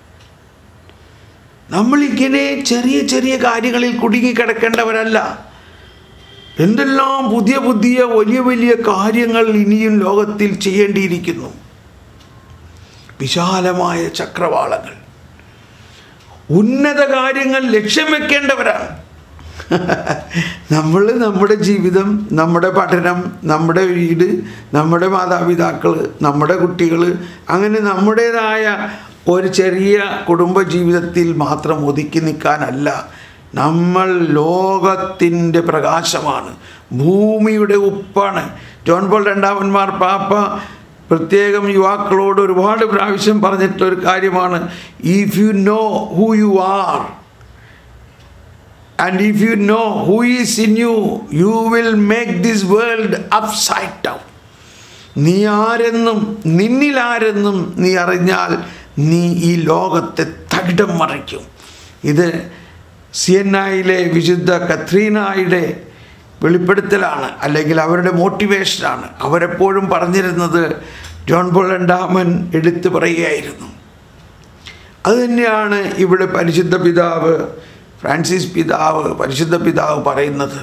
നമ്മളിങ്ങനെ ചെറിയ ചെറിയ കാര്യങ്ങളിൽ കുടുങ്ങിക്കിടക്കേണ്ടവരല്ല എന്തെല്ലാം പുതിയ പുതിയ വലിയ വലിയ കാര്യങ്ങൾ ഇനിയും ലോകത്തിൽ ചെയ്യേണ്ടിയിരിക്കുന്നു വിശാലമായ ചക്രവാളങ്ങൾ ഉന്നത കാര്യങ്ങൾ ലക്ഷ്യം വെക്കേണ്ടവരാണ് നമ്മൾ നമ്മുടെ ജീവിതം നമ്മുടെ പഠനം നമ്മുടെ വീട് നമ്മുടെ മാതാപിതാക്കൾ നമ്മുടെ കുട്ടികൾ അങ്ങനെ നമ്മുടേതായ ഒരു ചെറിയ കുടുംബ ജീവിതത്തിൽ മാത്രം ഒതുക്കി നിൽക്കാനല്ല നമ്മൾ ലോകത്തിൻ്റെ പ്രകാശമാണ് ഭൂമിയുടെ ഉപ്പാണ് ജോൺ പോൾ രണ്ടാമന്മാർ പാപ്പ പ്രത്യേകം യുവാക്കളോട് ഒരുപാട് പ്രാവശ്യം പറഞ്ഞിട്ടുള്ളൊരു കാര്യമാണ് if you know who you are and if you know who is in you you will make this world upside down നീ ആരെന്നും നിന്നിൽ ആരെന്നും നീ അറിഞ്ഞാൽ നീ ഈ ലോകത്തെ തകിടം മറിക്കും ഇത് സിയന്നായിലെ വിശുദ്ധ കത്രീനായുടെ വെളിപ്പെടുത്തലാണ് അല്ലെങ്കിൽ അവരുടെ മോട്ടിവേഷനാണ് അവരെപ്പോഴും പറഞ്ഞിരുന്നത് ജോൺ പോൾ രണ്ടാമൻ എടുത്തു പറയുകയായിരുന്നു അതുതന്നെയാണ് ഇവിടെ പരിശുദ്ധ പിതാവ് ഫ്രാൻസിസ് പിതാവ് പരിശുദ്ധ പിതാവ് പറയുന്നത്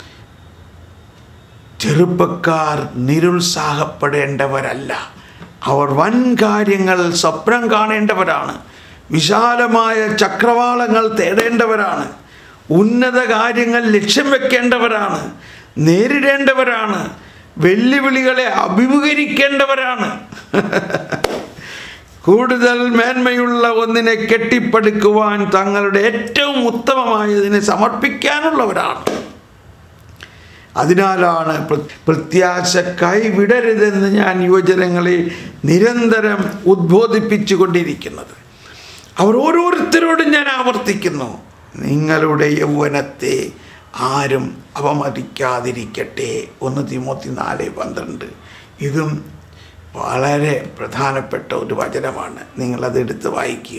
ചെറുപ്പക്കാർ നിരുത്സാഹപ്പെടേണ്ടവരല്ല അവർ വൻ കാര്യങ്ങൾ സ്വപ്നം കാണേണ്ടവരാണ് വിശാലമായ ചക്രവാളങ്ങൾ തേടേണ്ടവരാണ് ഉന്നത കാര്യങ്ങൾ ലക്ഷ്യം വെക്കേണ്ടവരാണ് നേരിടേണ്ടവരാണ് വെല്ലുവിളികളെ അഭിമുഖീകരിക്കേണ്ടവരാണ് കൂടുതൽ മേന്മയുള്ള ഒന്നിനെ കെട്ടിപ്പടുക്കുവാൻ തങ്ങളുടെ ഏറ്റവും ഉത്തമമായതിനെ സമർപ്പിക്കാനുള്ളവരാണ് അതിനാലാണ് പ്ര- പ്രത്യാശ കൈവിടരുതെന്ന് ഞാൻ യുവജനങ്ങളെ നിരന്തരം ഉദ്ബോധിപ്പിച്ചു കൊണ്ടിരിക്കുന്നത് അവർ ഓരോരുത്തരോടും ഞാൻ ആവർത്തിക്കുന്നു നിങ്ങളുടെ യൗവനത്തെ ആരും അപമതിക്കാതിരിക്കട്ടെ ഒന്ന് തിമോത്തി നാല് പന്ത്രണ്ട് ഇതും വളരെ പ്രധാനപ്പെട്ട ഒരു വചനമാണ് നിങ്ങളത് എടുത്ത് വായിക്കുക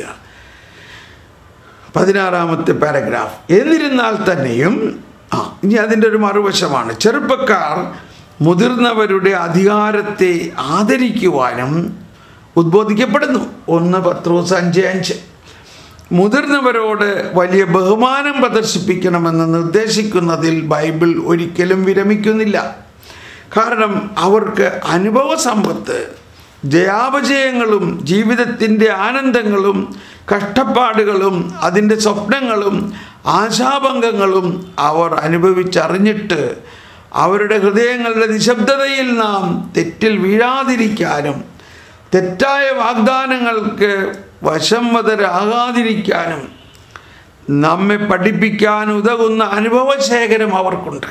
പതിനാറാമത്തെ പാരഗ്രാഫ് എന്നിരുന്നാൽ തന്നെയും ആ ഇനി അതിൻ്റെ ഒരു മറുവശമാണ് ചെറുപ്പക്കാർ മുതിർന്നവരുടെ അധികാരത്തെ ആദരിക്കുവാനും ഉദ്ബോധിക്കപ്പെടുന്നു ഒന്ന് പത്രോസ് അഞ്ച് അഞ്ച് മുതിർന്നവരോട് വലിയ ബഹുമാനം പ്രദർശിപ്പിക്കണമെന്ന് നിർദ്ദേശിക്കുന്നതിൽ ബൈബിൾ ഒരിക്കലും വിരമിക്കുന്നില്ല കാരണം അവർക്ക് അനുഭവ സമ്പത്ത് ജയാപജയങ്ങളും ജീവിതത്തിൻ്റെ ആനന്ദങ്ങളും കഷ്ടപ്പാടുകളും അതിൻ്റെ സ്വപ്നങ്ങളും ആശാഭംഗങ്ങളും അവർ അനുഭവിച്ചറിഞ്ഞിട്ട് അവരുടെ ഹൃദയങ്ങളുടെ നിശബ്ദതയിൽ നാം തെറ്റിൽ വീഴാതിരിക്കാനും തെറ്റായ വാഗ്ദാനങ്ങൾക്ക് വശംവതരാകാതിരിക്കാനും നമ്മെ പഠിപ്പിക്കാൻ ഉതകുന്ന അനുഭവശേഖരം അവർക്കുണ്ട്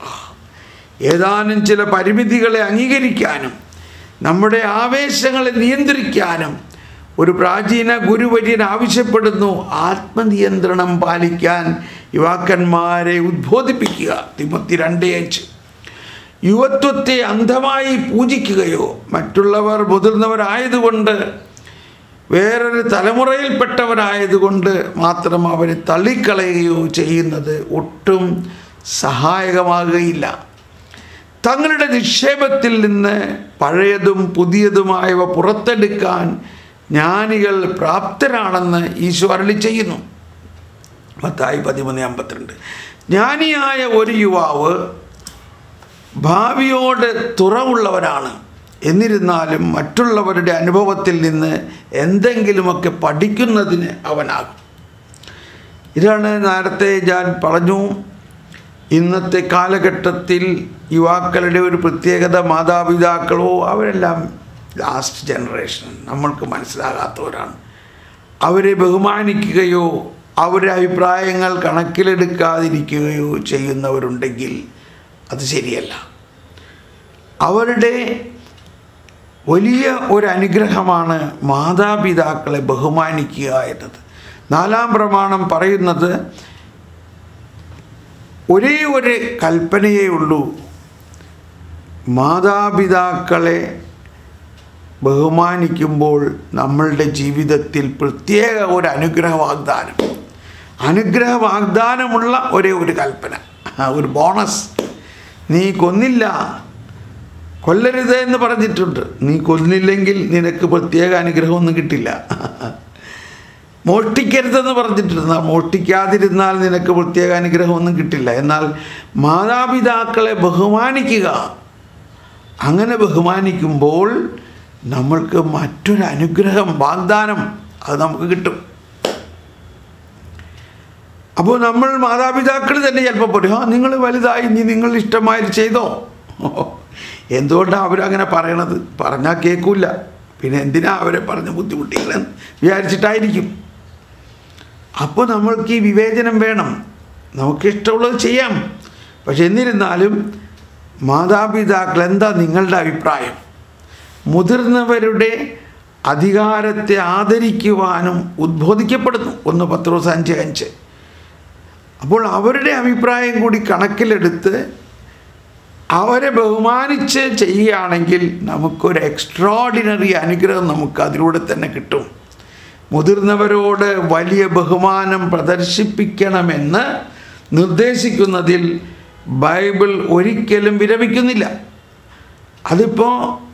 ഏതാനും ചില പരിമിതികളെ അംഗീകരിക്കാനും നമ്മുടെ ആവേശങ്ങളെ നിയന്ത്രിക്കാനും ഒരു പ്രാചീന ഗുരുവര്യൻ ആവശ്യപ്പെടുന്നു ആത്മനിയന്ത്രണം പാലിക്കാൻ യുവാക്കന്മാരെ ഉദ്ബോധിപ്പിക്കുക തിമത്തി രണ്ട് അഞ്ച് യുവത്വത്തെ അന്ധമായി പൂജിക്കുകയോ മറ്റുള്ളവർ മുതിർന്നവരായതുകൊണ്ട് വേറൊരു തലമുറയിൽപ്പെട്ടവരായതുകൊണ്ട് മാത്രം അവരെ തള്ളിക്കളയുകയോ ചെയ്യുന്നത് ഒട്ടും സഹായകമാകുകയില്ല തങ്ങളുടെ നിക്ഷേപത്തിൽ നിന്ന് പഴയതും പുതിയതുമായവ പുറത്തെടുക്കാൻ ജ്ഞാനികൾ പ്രാപ്തരാണെന്ന് ഈശോ അരളി ചെയ്യുന്നു മത്തായി പതിമൂന്ന് അമ്പത്തിരണ്ട് ജ്ഞാനിയായ ഒരു യുവാവ് ഭാവിയോട് തുറവുള്ളവരാണ് എന്നിരുന്നാലും മറ്റുള്ളവരുടെ അനുഭവത്തിൽ നിന്ന് എന്തെങ്കിലുമൊക്കെ പഠിക്കുന്നതിന് അവനാകും ഇതാണ് നേരത്തെ ഞാൻ പറഞ്ഞു ഇന്നത്തെ കാലഘട്ടത്തിൽ യുവാക്കളുടെ ഒരു പ്രത്യേകത മാതാപിതാക്കളോ അവരെല്ലാം ലാസ്റ്റ് ജനറേഷൻ നമ്മൾക്ക് മനസ്സിലാകാത്തവരാണ് അവരെ ബഹുമാനിക്കുകയോ അവരുടെ അഭിപ്രായങ്ങൾ കണക്കിലെടുക്കാതിരിക്കുകയോ ചെയ്യുന്നവരുണ്ടെങ്കിൽ അത് ശരിയല്ല അവരുടെ വലിയ ഒരു അനുഗ്രഹമാണ് മാതാപിതാക്കളെ ബഹുമാനിക്കുക എന്നത് നാലാം പ്രമാണം പറയുന്നത് ഒരേ ഒരു കൽപ്പനയേ ഉള്ളൂ മാതാപിതാക്കളെ ബഹുമാനിക്കുമ്പോൾ നമ്മളുടെ ജീവിതത്തിൽ പ്രത്യേക ഒരു അനുഗ്രഹ വാഗ്ദാനം അനുഗ്രഹ വാഗ്ദാനമുള്ള ഒരേ ഒരു കൽപ്പന ഒരു ബോണസ് നീ കൊന്നില്ല കൊല്ലരുത് എന്ന് പറഞ്ഞിട്ടുണ്ട് നീ കൊന്നില്ലെങ്കിൽ നിനക്ക് പ്രത്യേക അനുഗ്രഹമൊന്നും കിട്ടില്ല മോഷ്ടിക്കരുതെന്ന് പറഞ്ഞിട്ടുണ്ട് മോഷ്ടിക്കാതിരുന്നാൽ നിനക്ക് പ്രത്യേക അനുഗ്രഹമൊന്നും കിട്ടില്ല എന്നാൽ മാതാപിതാക്കളെ ബഹുമാനിക്കുക അങ്ങനെ ബഹുമാനിക്കുമ്പോൾ നമ്മൾക്ക് മറ്റൊരു അനുഗ്രഹം വാഗ്ദാനം അത് നമുക്ക് കിട്ടും അപ്പോൾ നമ്മൾ മാതാപിതാക്കൾ തന്നെ ചിലപ്പോൾ പറയും ആ നിങ്ങൾ വലുതായി ഇനി നിങ്ങൾ ഇഷ്ടമായി ചെയ്തോ എന്തുകൊണ്ടാണ് അവരങ്ങനെ പറയണത് പറഞ്ഞാൽ കേൾക്കില്ല പിന്നെ എന്തിനാ അവരെ പറഞ്ഞ് ബുദ്ധിമുട്ടികളെന്ന് വിചാരിച്ചിട്ടായിരിക്കും അപ്പോൾ നമ്മൾക്ക് ഈ വിവേചനം വേണം നമുക്ക് ഇഷ്ടമുള്ളത് ചെയ്യാം പക്ഷെ എന്നിരുന്നാലും മാതാപിതാക്കൾ എന്താ നിങ്ങളുടെ അഭിപ്രായം മുതിർന്നവരുടെ അധികാരത്തെ ആദരിക്കുവാനും ഉദ്ബോധിക്കപ്പെടുന്നു ഒന്ന് പത്രോസ് അഞ്ച് അഞ്ച് അപ്പോൾ അവരുടെ അഭിപ്രായം കൂടി കണക്കിലെടുത്ത് അവരെ ബഹുമാനിച്ച് ചെയ്യുകയാണെങ്കിൽ നമുക്കൊരു എക്സ്ട്രോഡിനറി അനുഗ്രഹം നമുക്ക് അതിലൂടെ തന്നെ കിട്ടും മുതിർന്നവരോട് വലിയ ബഹുമാനം പ്രദർശിപ്പിക്കണമെന്ന് നിർദ്ദേശിക്കുന്നതിൽ ബൈബിൾ ഒരിക്കലും വിരമിക്കുന്നില്ല അതിപ്പോൾ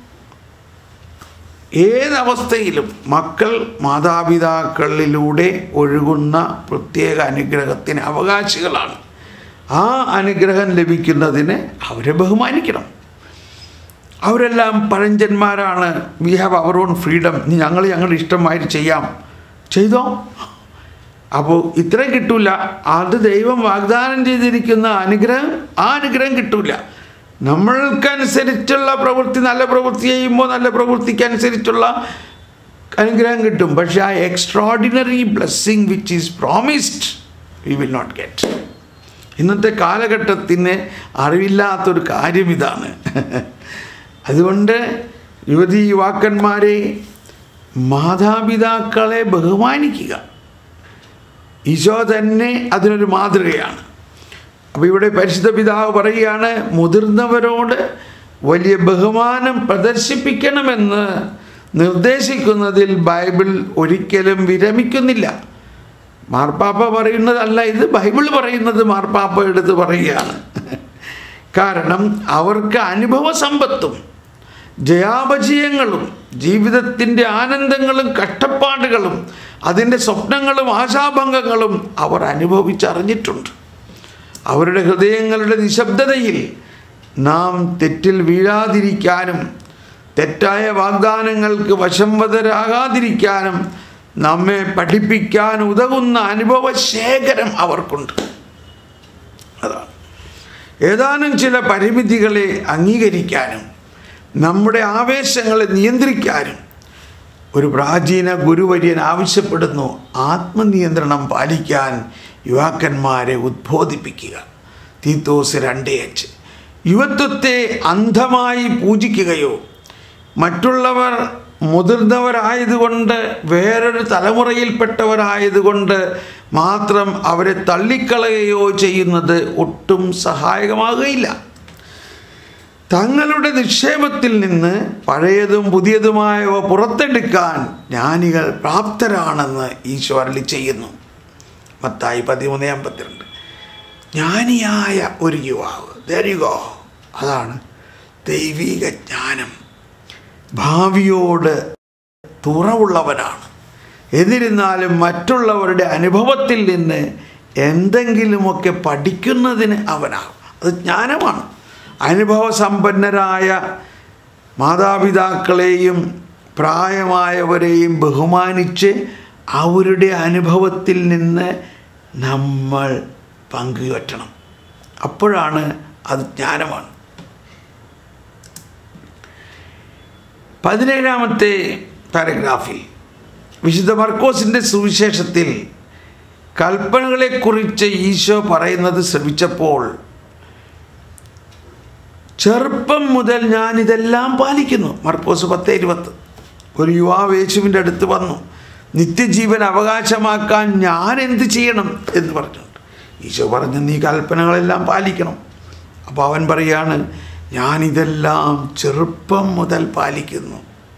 ഏതവസ്ഥയിലും മക്കൾ മാതാപിതാക്കളിലൂടെ ഒഴുകുന്ന പ്രത്യേക അനുഗ്രഹത്തിന് അവകാശികളാണ് ആ അനുഗ്രഹം ലഭിക്കുന്നതിന് അവരെ ബഹുമാനിക്കണം അവരെല്ലാം പഴഞ്ചന്മാരാണ് we have our own freedom ഞങ്ങൾ ഞങ്ങളുടെ ഇഷ്ടമായിട്ട് ചെയ്യാം ചെയ്തോ അപ്പോൾ ഇത്രയും കിട്ടൂല അത് ദൈവം വാഗ്ദാനം ചെയ്തിരിക്കുന്ന അനുഗ്രഹം ആ അനുഗ്രഹം കിട്ടൂല നമ്മൾക്കനുസരിച്ചുള്ള പ്രവൃത്തി നല്ല പ്രവൃത്തി ചെയ്യുമ്പോൾ നല്ല പ്രവൃത്തിക്കനുസരിച്ചുള്ള അനുഗ്രഹം കിട്ടും പക്ഷെ ആ extraordinary blessing which is promised we will not get ഇന്നത്തെ കാലഘട്ടത്തിന് അറിവില്ലാത്തൊരു കാര്യം ഇതാണ് അതുകൊണ്ട് യുവതി യുവാക്കന്മാരെ മാതാപിതാക്കളെ ബഹുമാനിക്കുക ഈശോ തന്നെ അതിനൊരു മാതൃകയാണ് അപ്പോൾ ഇവിടെ പരിശുദ്ധ പിതാവ് പറയുകയാണ് മുതിർന്നവരോട് വലിയ ബഹുമാനം പ്രദർശിപ്പിക്കണമെന്ന് നിർദ്ദേശിക്കുന്നതിൽ ബൈബിൾ ഒരിക്കലും വിരമിക്കുന്നില്ല മാർപ്പാപ്പ പറയുന്നതല്ല ഇത് ബൈബിൾ പറയുന്നത് മാർപ്പാപ്പ എടുത്ത് പറയുകയാണ് കാരണം അവർക്ക് അനുഭവ സമ്പത്തും ജയാപജയങ്ങളും ജീവിതത്തിൻ്റെ ആനന്ദങ്ങളും കഷ്ടപ്പാടുകളും അതിൻ്റെ സ്വപ്നങ്ങളും ആശാഭംഗങ്ങളും അവർ അനുഭവിച്ചറിഞ്ഞിട്ടുണ്ട് അവരുടെ ഹൃദയങ്ങളുടെ നിശബ്ദതയിൽ നാം തെറ്റിൽ വീഴാതിരിക്കാനും തെറ്റായ വാഗ്ദാനങ്ങൾക്ക് വശംവതരാകാതിരിക്കാനും നമ്മെ പഠിപ്പിക്കാൻ ഉതകുന്ന അനുഭവ ശേഖരം അവർക്കുണ്ട് അതാണ് ഏതാനും ചില പരിമിതികളെ അംഗീകരിക്കാനും നമ്മുടെ ആവേശങ്ങളെ നിയന്ത്രിക്കാനും ഒരു പ്രാചീന ഗുരുവര്യൻ ആവശ്യപ്പെടുന്നു ആത്മനിയന്ത്രണം പാലിക്കാൻ യുവാക്കന്മാരെ ഉദ്ബോധിപ്പിക്കുക തീത്തോസ് രണ്ട് അഞ്ച് യുവത്വത്തെ അന്ധമായി പൂജിക്കുകയോ മറ്റുള്ളവർ മുതിർന്നവരായതുകൊണ്ട് വേറൊരു തലമുറയിൽപ്പെട്ടവരായതുകൊണ്ട് മാത്രം അവരെ തള്ളിക്കളയുകയോ ചെയ്യുന്നത് ഒട്ടും സഹായകമാകുകയില്ല തങ്ങളുടെ നിക്ഷേപത്തിൽ നിന്ന് പഴയതും പുതിയതുമായവ പുറത്തെടുക്കാൻ ജ്ഞാനികൾ പ്രാപ്തരാണെന്ന് ഈശോ അരളി ചെയ്യുന്നു മത്തായി പതിമൂന്ന് അമ്പത്തിരണ്ട് ജ്ഞാനിയായ ഒരു യുവാവ് ദരികോ അതാണ് ദൈവിക ജ്ഞാനം ഭാവിയോട് തുറവുള്ളവനാണ് എന്നിരുന്നാലും മറ്റുള്ളവരുടെ അനുഭവത്തിൽ നിന്ന് എന്തെങ്കിലുമൊക്കെ പഠിക്കുന്നതിന് അവനാകും അത് ജ്ഞാനമാണ് അനുഭവസമ്പന്നരായ മാതാപിതാക്കളെയും പ്രായമായവരെയും ബഹുമാനിച്ച് അവരുടെ അനുഭവത്തിൽ നിന്ന് നമ്മൾ പങ്കുപറ്റണം അപ്പോഴാണ് അത് ജ്ഞാനമാണ് പതിനേഴാമത്തെ പാരഗ്രാഫിൽ വിശുദ്ധ മർക്കോസിൻ്റെ സുവിശേഷത്തിൽ കൽപ്പനകളെക്കുറിച്ച് ഈശോ പറയുന്നത് ശ്രമിച്ചപ്പോൾ ചെറുപ്പം മുതൽ ഞാൻ ഇതെല്ലാം പാലിക്കുന്നു മർക്കോസ് പത്ത് ഇരുപത്ത് ഒരു യുവാവ് യേശുവിൻ്റെ അടുത്ത് വന്നു നിത്യജീവൻ അവകാശമാക്കാൻ ഞാൻ എന്ത് ചെയ്യണം എന്ന് പറഞ്ഞുകൊണ്ട് ഈശോ പറഞ്ഞു നീ കൽപ്പനകളെല്ലാം പാലിക്കണം അപ്പോൾ അവൻ പറയാണ് ഞാനിതെല്ലാം ചെറുപ്പം മുതൽ പാലിക്കുന്നു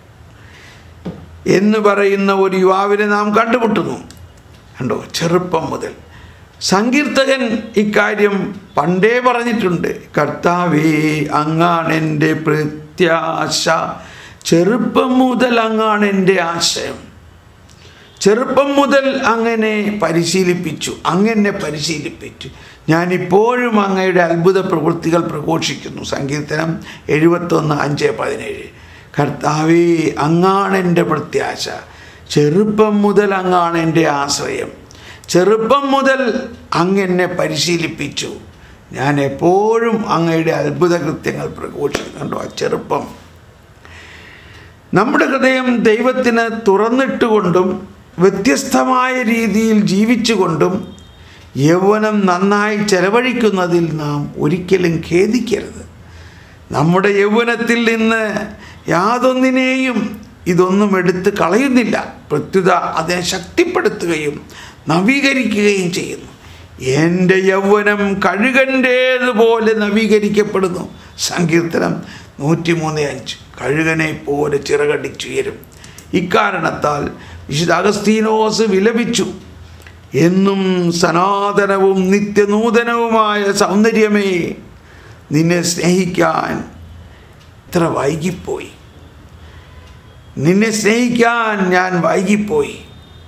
എന്ന് പറയുന്ന ഒരു യുവാവിനെ നാം കണ്ടുമുട്ടുന്നു കണ്ടോ ചെറുപ്പം മുതൽ സങ്കീർത്തകൻ ഇക്കാര്യം പണ്ടേ പറഞ്ഞിട്ടുണ്ട് കർത്താവേ അങ്ങാണ് എൻ്റെ പ്രത്യാശ ചെറുപ്പം മുതൽ അങ്ങാണ് എൻ്റെ ആശയം ചെറുപ്പം മുതൽ അങ്ങനെ പരിശീലിപ്പിച്ചു അങ്ങനെ പരിശീലിപ്പിച്ചു ഞാനിപ്പോഴും അങ്ങയുടെ അത്ഭുത പ്രവൃത്തികൾ പ്രഘോഷിക്കുന്നു സങ്കീർത്തനം എഴുപത്തൊന്ന് അഞ്ച് പതിനേഴ് കർത്താവേ അങ്ങാണ് എൻ്റെ പ്രത്യാശ ചെറുപ്പം മുതൽ അങ്ങാണ് എൻ്റെ ആശ്രയം ചെറുപ്പം മുതൽ അങ്ങെന്നെ പരിശീലിപ്പിച്ചു ഞാൻ എപ്പോഴും അങ്ങയുടെ അത്ഭുത കൃത്യങ്ങൾ പ്രഘോഷിക്കുന്നുണ്ടോ ആ ചെറുപ്പം നമ്മുടെ ഹൃദയം ദൈവത്തിന് തുറന്നിട്ടുകൊണ്ടും വ്യത്യസ്തമായ രീതിയിൽ ജീവിച്ചുകൊണ്ടും യൗവനം നന്നായി ചെലവഴിക്കുന്നതിൽ നാം ഒരിക്കലും ഖേദിക്കരുത് നമ്മുടെ യൗവനത്തിൽ നിന്ന് യാതൊന്നിനെയും ഇതൊന്നും എടുത്ത് കളയുന്നില്ല പ്രത്യുത അതിനെ ശക്തിപ്പെടുത്തുകയും നവീകരിക്കുകയും ചെയ്യുന്നു എൻ്റെ യൗവനം കഴുകൻ്റേതുപോലെ നവീകരിക്കപ്പെടുന്നു സങ്കീർത്തനം നൂറ്റിമൂന്ന് അഞ്ച് കഴുകനെ പോലെ ചിറകടിച്ചുയരും ഇക്കാരണത്താൽ വിശുദ്ധ അഗസ്തീനോസ് വിലപിച്ചു എന്നും സനാതനവും നിത്യനൂതനവുമായ സൗന്ദര്യമേ നിന്നെ സ്നേഹിക്കാൻ ഇത്ര വൈകിപ്പോയി നിന്നെ സ്നേഹിക്കാൻ ഞാൻ വൈകിപ്പോയി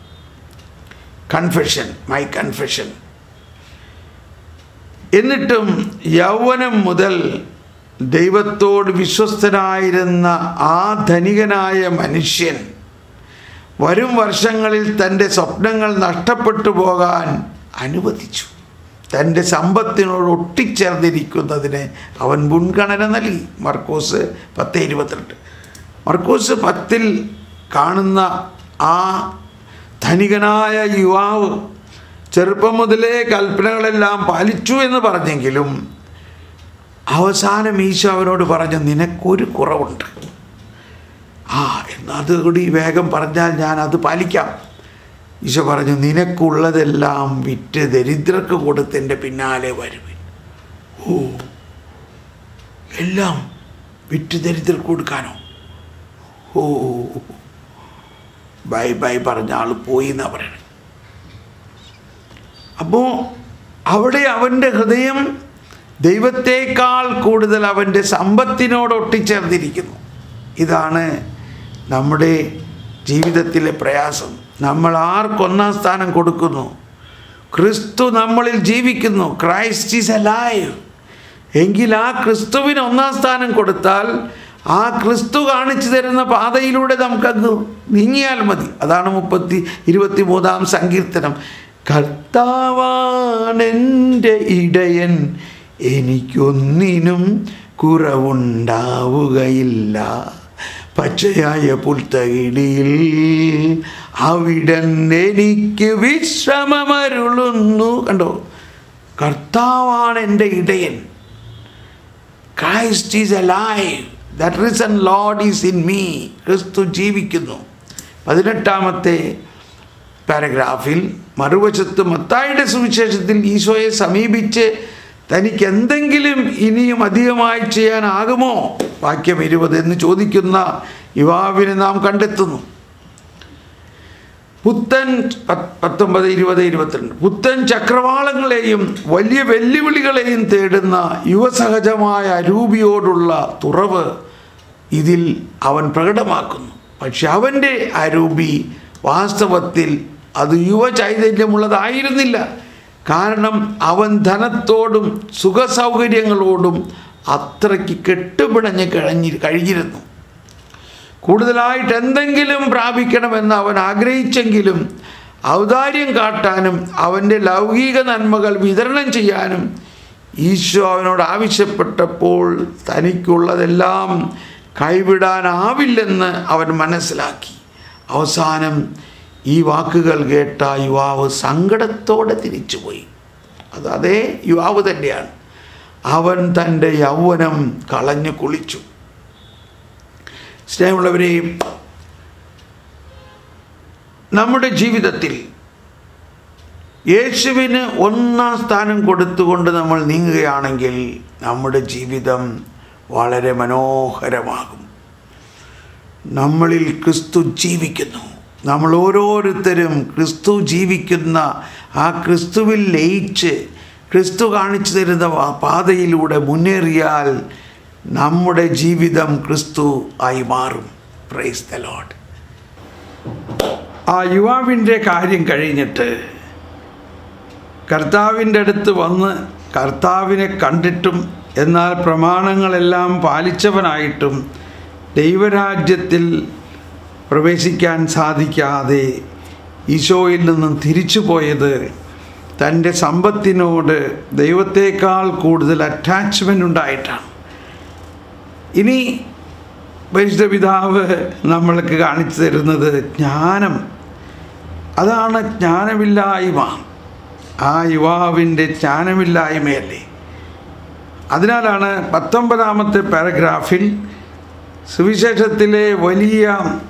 കൺഫെഷൻ മൈ കൺഫെഷൻ എന്നിട്ടും യൗവനം മുതൽ ദൈവത്തോട് വിശ്വസ്തനായിരുന്ന ആ ധനികനായ മനുഷ്യൻ വരും വർഷങ്ങളിൽ തൻ്റെ സ്വപ്നങ്ങൾ നഷ്ടപ്പെട്ടു പോകാൻ അനുവദിച്ചു തൻ്റെ സമ്പത്തിനോട് ഒട്ടിച്ചേർന്നിരിക്കുന്നതിന് അവൻ മുൻഗണന നൽകി മർക്കോസ് പത്ത് ഇരുപത്തിരണ്ട് മർക്കോസ് പത്തിൽ കാണുന്ന ആ ധനികനായ യുവാവ് ചെറുപ്പം മുതലേ കൽപ്പനകളെല്ലാം പാലിച്ചു എന്ന് പറഞ്ഞെങ്കിലും അവസാനം ഈശോ അവനോട് പറഞ്ഞു നിനക്കൊരു കുറവുണ്ട് ആ എന്നാൽ അതുകൂടി വേഗം പറഞ്ഞാൽ ഞാൻ അത് പാലിക്കാം ഈശോ പറഞ്ഞു നിനക്കുള്ളതെല്ലാം വിറ്റ് ദരിദ്രർക്ക് കൊടുത്തെൻ്റെ പിന്നാലെ വരുവിൻ ഓ എല്ലാം വിറ്റ് ദരിദ്രർക്ക് കൊടുക്കാനോ ഓ ബൈ ബൈ പറഞ്ഞ ആൾ പോയി എന്നാ പറയണത് അപ്പോൾ അവിടെ അവൻ്റെ ഹൃദയം ദൈവത്തേക്കാൾ കൂടുതൽ അവൻ്റെ സമ്പത്തിനോട് ഒട്ടിച്ചേർന്നിരിക്കുന്നു ഇതാണ് നമ്മുടെ ജീവിതത്തിലെ പ്രയാസം നമ്മൾ ആർക്കൊന്നാം സ്ഥാനം കൊടുക്കുന്നു ക്രിസ്തു നമ്മളിൽ ജീവിക്കുന്നു ക്രൈസ്റ്റ് ഈസ് എ ലൈവ് എങ്കിൽ ആ ക്രിസ്തുവിന് ഒന്നാം സ്ഥാനം കൊടുത്താൽ ആ ക്രിസ്തു കാണിച്ചു തരുന്ന പാതയിലൂടെ നമുക്കങ്ങ് നീങ്ങിയാൽ മതി അതാണ് മുപ്പത്തി ഇരുപത്തി മൂന്നാം സങ്കീർത്തനം കർത്താവാണെൻ്റെ ഇടയൻ എനിക്കൊന്നിനും കുറവുണ്ടാവുകയില്ല പച്ചയായ പുൽത്തകിടിയിൽ അവിടൻ എനിക്ക് വിശ്രമമരുളുന്നു കണ്ടോ കർത്താവാണ് എൻ്റെ ഇടയൻ Christ is alive that reason Lord is in me ക്രിസ്തു ജീവിക്കുന്നു പതിനെട്ടാമത്തെ പാരഗ്രാഫിൽ മറുവശത്ത് മത്തായുടെ സുവിശേഷത്തിൽ ഈശോയെ സമീപിച്ച് തനിക്ക് എന്തെങ്കിലും ഇനിയും അധികമായി ചെയ്യാനാകുമോ വാക്യം ഇരുപത് എന്ന് ചോദിക്കുന്ന യുവാവിനെ നാം കണ്ടെത്തുന്നു പുത്തൻ പത്ത് പത്തൊമ്പത് ഇരുപത് ഇരുപത്തിരണ്ട് പുത്തൻ ചക്രവാളങ്ങളെയും വലിയ വെല്ലുവിളികളെയും തേടുന്ന യുവസഹജമായ അരൂപിയോടുള്ള തുറവ് ഇതിൽ അവൻ പ്രകടമാക്കുന്നു പക്ഷെ അവൻ്റെ അരൂപി വാസ്തവത്തിൽ അത് യുവചൈതന്യമുള്ളതായിരുന്നില്ല കാരണം അവൻ ധനത്തോടും സുഖസൗകര്യങ്ങളോടും അത്രയ്ക്ക് കെട്ടുപിണഞ്ഞ് കഴിഞ്ഞി കഴിഞ്ഞിരുന്നു കൂടുതലായിട്ട് എന്തെങ്കിലും പ്രാപിക്കണമെന്ന് അവൻ ആഗ്രഹിച്ചെങ്കിലും ഔദാര്യം കാട്ടാനും അവൻ്റെ ലൗകിക നന്മകൾ വിതരണം ചെയ്യാനും ഈശോ അവനോട് ആവശ്യപ്പെട്ടപ്പോൾ തനിക്കുള്ളതെല്ലാം കൈവിടാനാവില്ലെന്ന് അവൻ മനസ്സിലാക്കി അവസാനം ഈ വാക്കുകൾ കേട്ട യുവാവ് സങ്കടത്തോടെ തിരിച്ചുപോയി അത് അതേ യുവാവ് തന്നെയാണ് അവൻ തൻ്റെ യൗവനം കളഞ്ഞു കുളിച്ചു സ്നേഹമുള്ളവരെയും നമ്മുടെ ജീവിതത്തിൽ യേശുവിന് ഒന്നാം സ്ഥാനം കൊടുത്തുകൊണ്ട് നമ്മൾ നീങ്ങുകയാണെങ്കിൽ നമ്മുടെ ജീവിതം വളരെ മനോഹരമാകും നമ്മളിൽ ക്രിസ്തു ജീവിക്കുന്നു നമ്മൾ ഓരോരുത്തരും ക്രിസ്തു ജീവിക്കുന്ന ആ ക്രിസ്തുവിൽ ലയിച്ച് ക്രിസ്തു കാണിച്ചു തരുന്ന ആ പാതയിലൂടെ മുന്നേറിയാൽ നമ്മുടെ ജീവിതം ക്രിസ്തു ആയി മാറും പ്രൈസ് ദ ലോഡ് ആ യുവാവിൻ്റെ കാര്യം കഴിഞ്ഞിട്ട് കർത്താവിൻ്റെ അടുത്ത് വന്ന് കർത്താവിനെ കണ്ടിട്ടും എന്നാൽ പ്രമാണങ്ങളെല്ലാം പാലിച്ചവനായിട്ടും ദൈവരാജ്യത്തിൽ പ്രവേശിക്കാൻ സാധിക്കാതെ ഈശോയിൽ നിന്നും തിരിച്ചു പോയത് തൻ്റെ സമ്പത്തിനോട് ദൈവത്തേക്കാൾ കൂടുതൽ അറ്റാച്ച്മെൻ്റ് ഉണ്ടായിട്ടാണ് ഇനി പരിശുദ്ധ പിതാവ് നമ്മൾക്ക് കാണിച്ചു തരുന്നത് ജ്ഞാനം അതാണ് ജ്ഞാനമില്ലായ്മ ആ യുവാവിൻ്റെ ജ്ഞാനമില്ലായ്മയല്ലേ അതിനാലാണ് പത്തൊമ്പതാമത്തെ പാരഗ്രാഫിൽ സുവിശേഷത്തിലെ വലിയ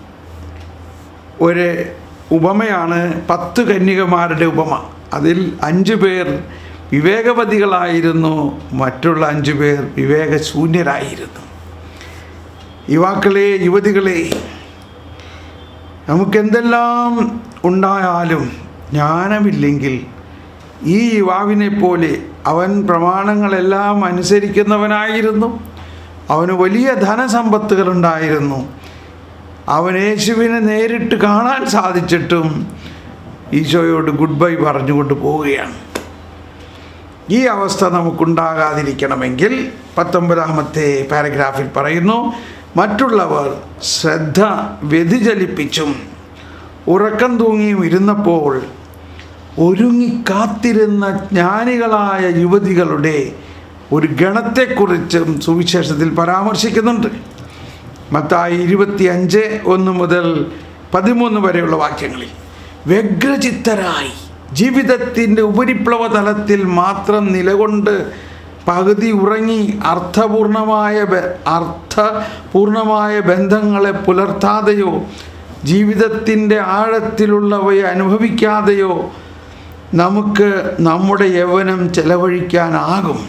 ഒരു ഉപമയാണ് പത്ത് കന്യകമാരുടെ ഉപമ അതിൽ അഞ്ചു പേർ വിവേകവതികളായിരുന്നു മറ്റുള്ള അഞ്ചു പേർ വിവേകശൂന്യരായിരുന്നു യുവാക്കളെ യുവതികളെ നമുക്കെന്തെല്ലാം ഉണ്ടായാലും ജ്ഞാനമില്ലെങ്കിൽ ഈ യുവാവിനെ പോലെ അവൻ പ്രമാണങ്ങളെല്ലാം അനുസരിക്കുന്നവനായിരുന്നു അവന് വലിയ ധനസമ്പത്തുകളുണ്ടായിരുന്നു അവൻ യേശുവിനെ നേരിട്ട് കാണാൻ സാധിച്ചിട്ടും ഈശോയോട് ഗുഡ് ബൈ പറഞ്ഞുകൊണ്ട് പോവുകയാണ് ഈ അവസ്ഥ നമുക്കുണ്ടാകാതിരിക്കണമെങ്കിൽ പത്തൊമ്പതാമത്തെ പാരഗ്രാഫിൽ പറയുന്നു മറ്റുള്ളവർ ശ്രദ്ധ വ്യതിചലിപ്പിച്ചും ഉറക്കം തൂങ്ങിയും ഇരുന്നപ്പോൾ ഒരുങ്ങിക്കാത്തിരുന്ന ജ്ഞാനികളായ യുവതികളുടെ ഒരു ഗണത്തെക്കുറിച്ചും സുവിശേഷത്തിൽ പരാമർശിക്കുന്നുണ്ട് മത്തായി ഇരുപത്തി അഞ്ച് ഒന്ന് മുതൽ പതിമൂന്ന് വരെയുള്ള വാക്യങ്ങളിൽ വ്യഗ്രചിത്തരായി ജീവിതത്തിൻ്റെ ഉപരിപ്ലവ തലത്തിൽ മാത്രം നിലകൊണ്ട് പകുതി ഉറങ്ങി അർത്ഥപൂർണമായ ബ- അർത്ഥപൂർണമായ ബന്ധങ്ങളെ പുലർത്താതെയോ ജീവിതത്തിൻ്റെ ആഴത്തിലുള്ളവയെ അനുഭവിക്കാതെയോ നമുക്ക് നമ്മുടെ യൗവനം ചെലവഴിക്കാനാകും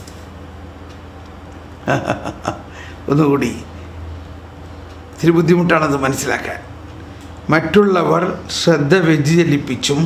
ഒന്നുകൂടി ഇത്തിരി ബുദ്ധിമുട്ടാണത് മനസ്സിലാക്കാൻ മറ്റുള്ളവർ ശ്രദ്ധ വ്യതിചലിപ്പിച്ചും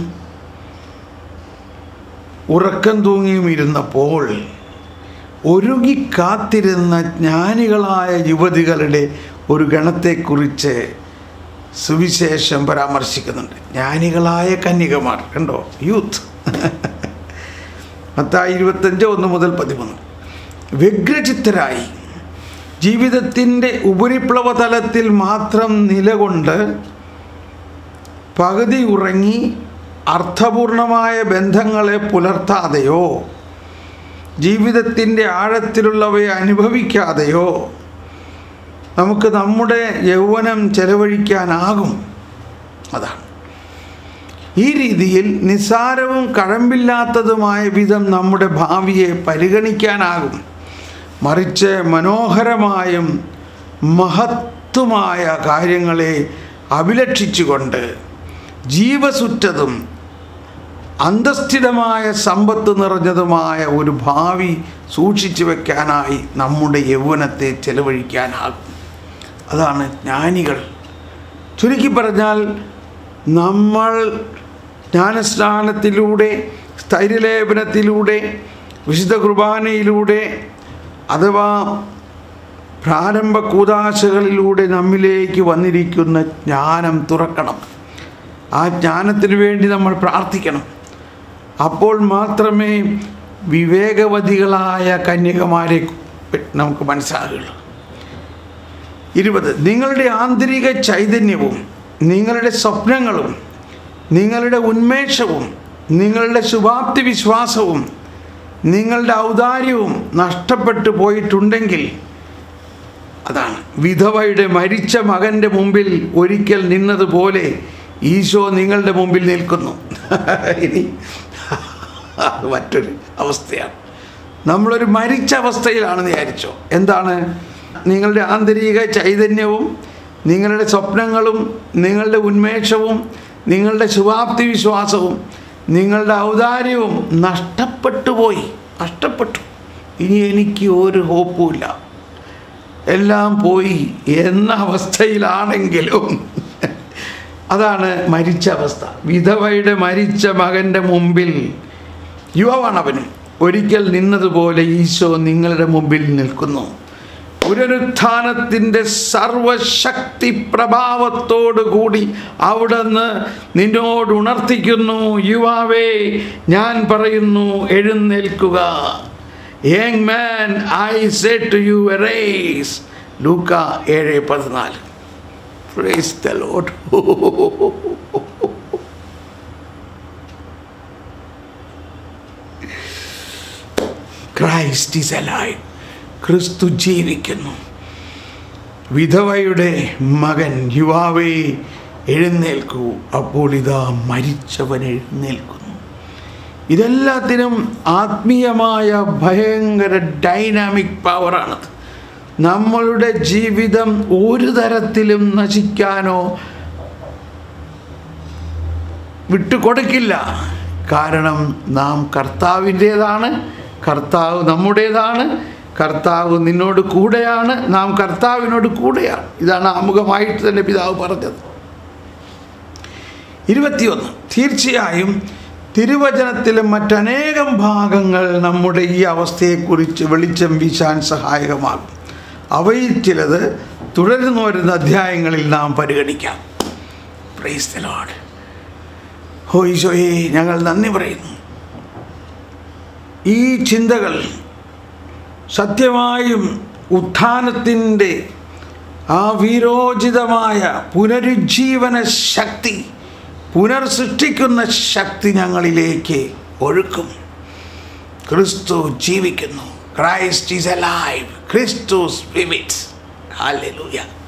ഉറക്കം തൂങ്ങിയും ഇരുന്നപ്പോൾ ഒരുങ്ങി കാത്തിരുന്ന ജ്ഞാനികളായ യുവതികളുടെ ഒരു ഗണത്തെക്കുറിച്ച് സുവിശേഷം പരാമർശിക്കുന്നുണ്ട് ജ്ഞാനികളായ കന്യകമാർ കണ്ടോ യൂത്ത് മത്തായി ഇരുപത്തഞ്ച് ഒന്ന് മുതൽ പതിമൂന്ന് വ്യഗ്രചിത്തരായി ജീവിതത്തിൻ്റെ ഉപരിപ്ലവ തലത്തിൽ മാത്രം നിലകൊണ്ട് പകുതി ഉറങ്ങി അർത്ഥപൂർണമായ ബന്ധങ്ങളെ പുലർത്താതെയോ ജീവിതത്തിൻ്റെ ആഴത്തിലുള്ളവയെ അനുഭവിക്കാതെയോ നമുക്ക് നമ്മുടെ യൗവനം ചെലവഴിക്കാനാകും അതാണ് ഈ രീതിയിൽ നിസ്സാരവും കഴമ്പില്ലാത്തതുമായ വിധം നമ്മുടെ ഭാവിയെ പരിഗണിക്കാനാകും മറിച്ച് മനോഹരമായും മഹത്വമായ കാര്യങ്ങളെ അഭിലഷിച്ചുകൊണ്ട് ജീവസുറ്റതും അന്തസ്ഥിതമായ സമ്പത്ത് നിറഞ്ഞതുമായ ഒരു ഭാവി സൂക്ഷിച്ചു വെക്കാനായി നമ്മുടെ യൗവനത്തെ ചെലവഴിക്കാനാകും അതാണ് ജ്ഞാനികൾ ചുരുക്കി പറഞ്ഞാൽ നമ്മൾ ജ്ഞാനസ്നാനത്തിലൂടെ സ്ഥൈര്യലേപനത്തിലൂടെ വിശുദ്ധ കുർബാനയിലൂടെ അഥവാ പ്രാരംഭ കൂതാശകളിലൂടെ നമ്മിലേക്ക് വന്നിരിക്കുന്ന ജ്ഞാനം തുറക്കണം ആ ജ്ഞാനത്തിന് വേണ്ടി നമ്മൾ പ്രാർത്ഥിക്കണം അപ്പോൾ മാത്രമേ വിവേകവതികളായ കന്യകമാരെ നമുക്ക് മനസ്സിലാകുള്ളൂ ഇരുപത് നിങ്ങളുടെ ആന്തരിക ചൈതന്യവും നിങ്ങളുടെ സ്വപ്നങ്ങളും നിങ്ങളുടെ ഉന്മേഷവും നിങ്ങളുടെ ശുഭാപ്തി വിശ്വാസവും നിങ്ങളുടെ ഔദാര്യവും നഷ്ടപ്പെട്ടു പോയിട്ടുണ്ടെങ്കിൽ അതാണ് വിധവയുടെ മരിച്ച മകൻ്റെ മുമ്പിൽ ഒരിക്കൽ നിന്നതുപോലെ ഈശോ നിങ്ങളുടെ മുമ്പിൽ നിൽക്കുന്നു ഇനി അത് മറ്റൊരു അവസ്ഥയാണ് നമ്മളൊരു മരിച്ച അവസ്ഥയിലാണെന്ന് വിചാരിച്ചോ എന്താണ് നിങ്ങളുടെ ആന്തരിക ചൈതന്യവും നിങ്ങളുടെ സ്വപ്നങ്ങളും നിങ്ങളുടെ ഉന്മേഷവും നിങ്ങളുടെ ശുഭാപ്തി വിശ്വാസവും നിങ്ങളുടെ ഔദാര്യവും നഷ്ടപ്പെട്ടു പോയി നഷ്ടപ്പെട്ടു ഇനി എനിക്ക് ഒരു ഹോപ്പുമില്ല എല്ലാം പോയി എന്ന അവസ്ഥയിലാണെങ്കിലും അതാണ് മരിച്ച അവസ്ഥ വിധവയുടെ മരിച്ച മകൻ്റെ മുമ്പിൽ യുവാവാണവനും ഒരിക്കൽ നിന്നതുപോലെ ഈശോ നിങ്ങളുടെ മുമ്പിൽ നിൽക്കുന്നു പുനരുത്ഥാനത്തിൻ്റെ സർവശക്തി പ്രഭാവത്തോടു കൂടി അവിടുന്ന് നിന്നോട് ഉണർത്തിക്കുന്നു യുവാവേ ഞാൻ പറയുന്നു എഴുന്നേൽക്കുക young man I say to you arise ലൂക്ക ഏഴ് പതിനാല് praise the Lord Christ is alive ക്രിസ്തു ജീവിക്കുന്നു വിധവയുടെ മകൻ യുവാവേ എഴുന്നേൽക്കൂ അപ്പോൾ ഇതാ മരിച്ചവൻ എഴുന്നേൽക്കുന്നു ഇതെല്ലാത്തിനും ആത്മീയമായ ഭയങ്കര ഡൈനാമിക് പവറാണത് നമ്മളുടെ ജീവിതം ഒരു തരത്തിലും നശിക്കാനോ വിട്ടുകൊടുക്കില്ല കാരണം നാം കർത്താവിൻ്റേതാണ് കർത്താവ് നമ്മുടേതാണ് കർത്താവ് നിന്നോട് കൂടെയാണ് നാം കർത്താവിനോട് കൂടെയാണ് ഇതാണ് ആമുഖമായിട്ട് തന്നെ പിതാവ് പറഞ്ഞത് ഇരുപത്തിയൊന്ന് തീർച്ചയായും തിരുവചനത്തിലെ മറ്റനേകം ഭാഗങ്ങൾ നമ്മുടെ ഈ അവസ്ഥയെക്കുറിച്ച് വെളിച്ചം വീശാൻ സഹായകമാകും അവയിൽ ചിലത് തുടർന്നു വരുന്ന അധ്യായങ്ങളിൽ നാം പരിഗണിക്കാം പ്രൈസ് ദ ലോഡ് ഓ ഈശോയെ ഞങ്ങൾ നന്ദി പറയുന്നു ഈ ചിന്തകൾ സത്യമായും ഉത്ഥാനത്തിൻ്റെ ആ വീരോചിതമായ പുനരുജ്ജീവന ശക്തി പുനർസൃഷ്ടിക്കുന്ന ശക്തി ഞങ്ങളിലേക്ക് ഒഴുക്കും ക്രിസ്തു ജീവിക്കുന്നു ക്രൈസ്റ്റ് ഈസ് എ ലൈവ് ക്രിസ്തു സ്പിരിറ്റ് ഹാലൂയ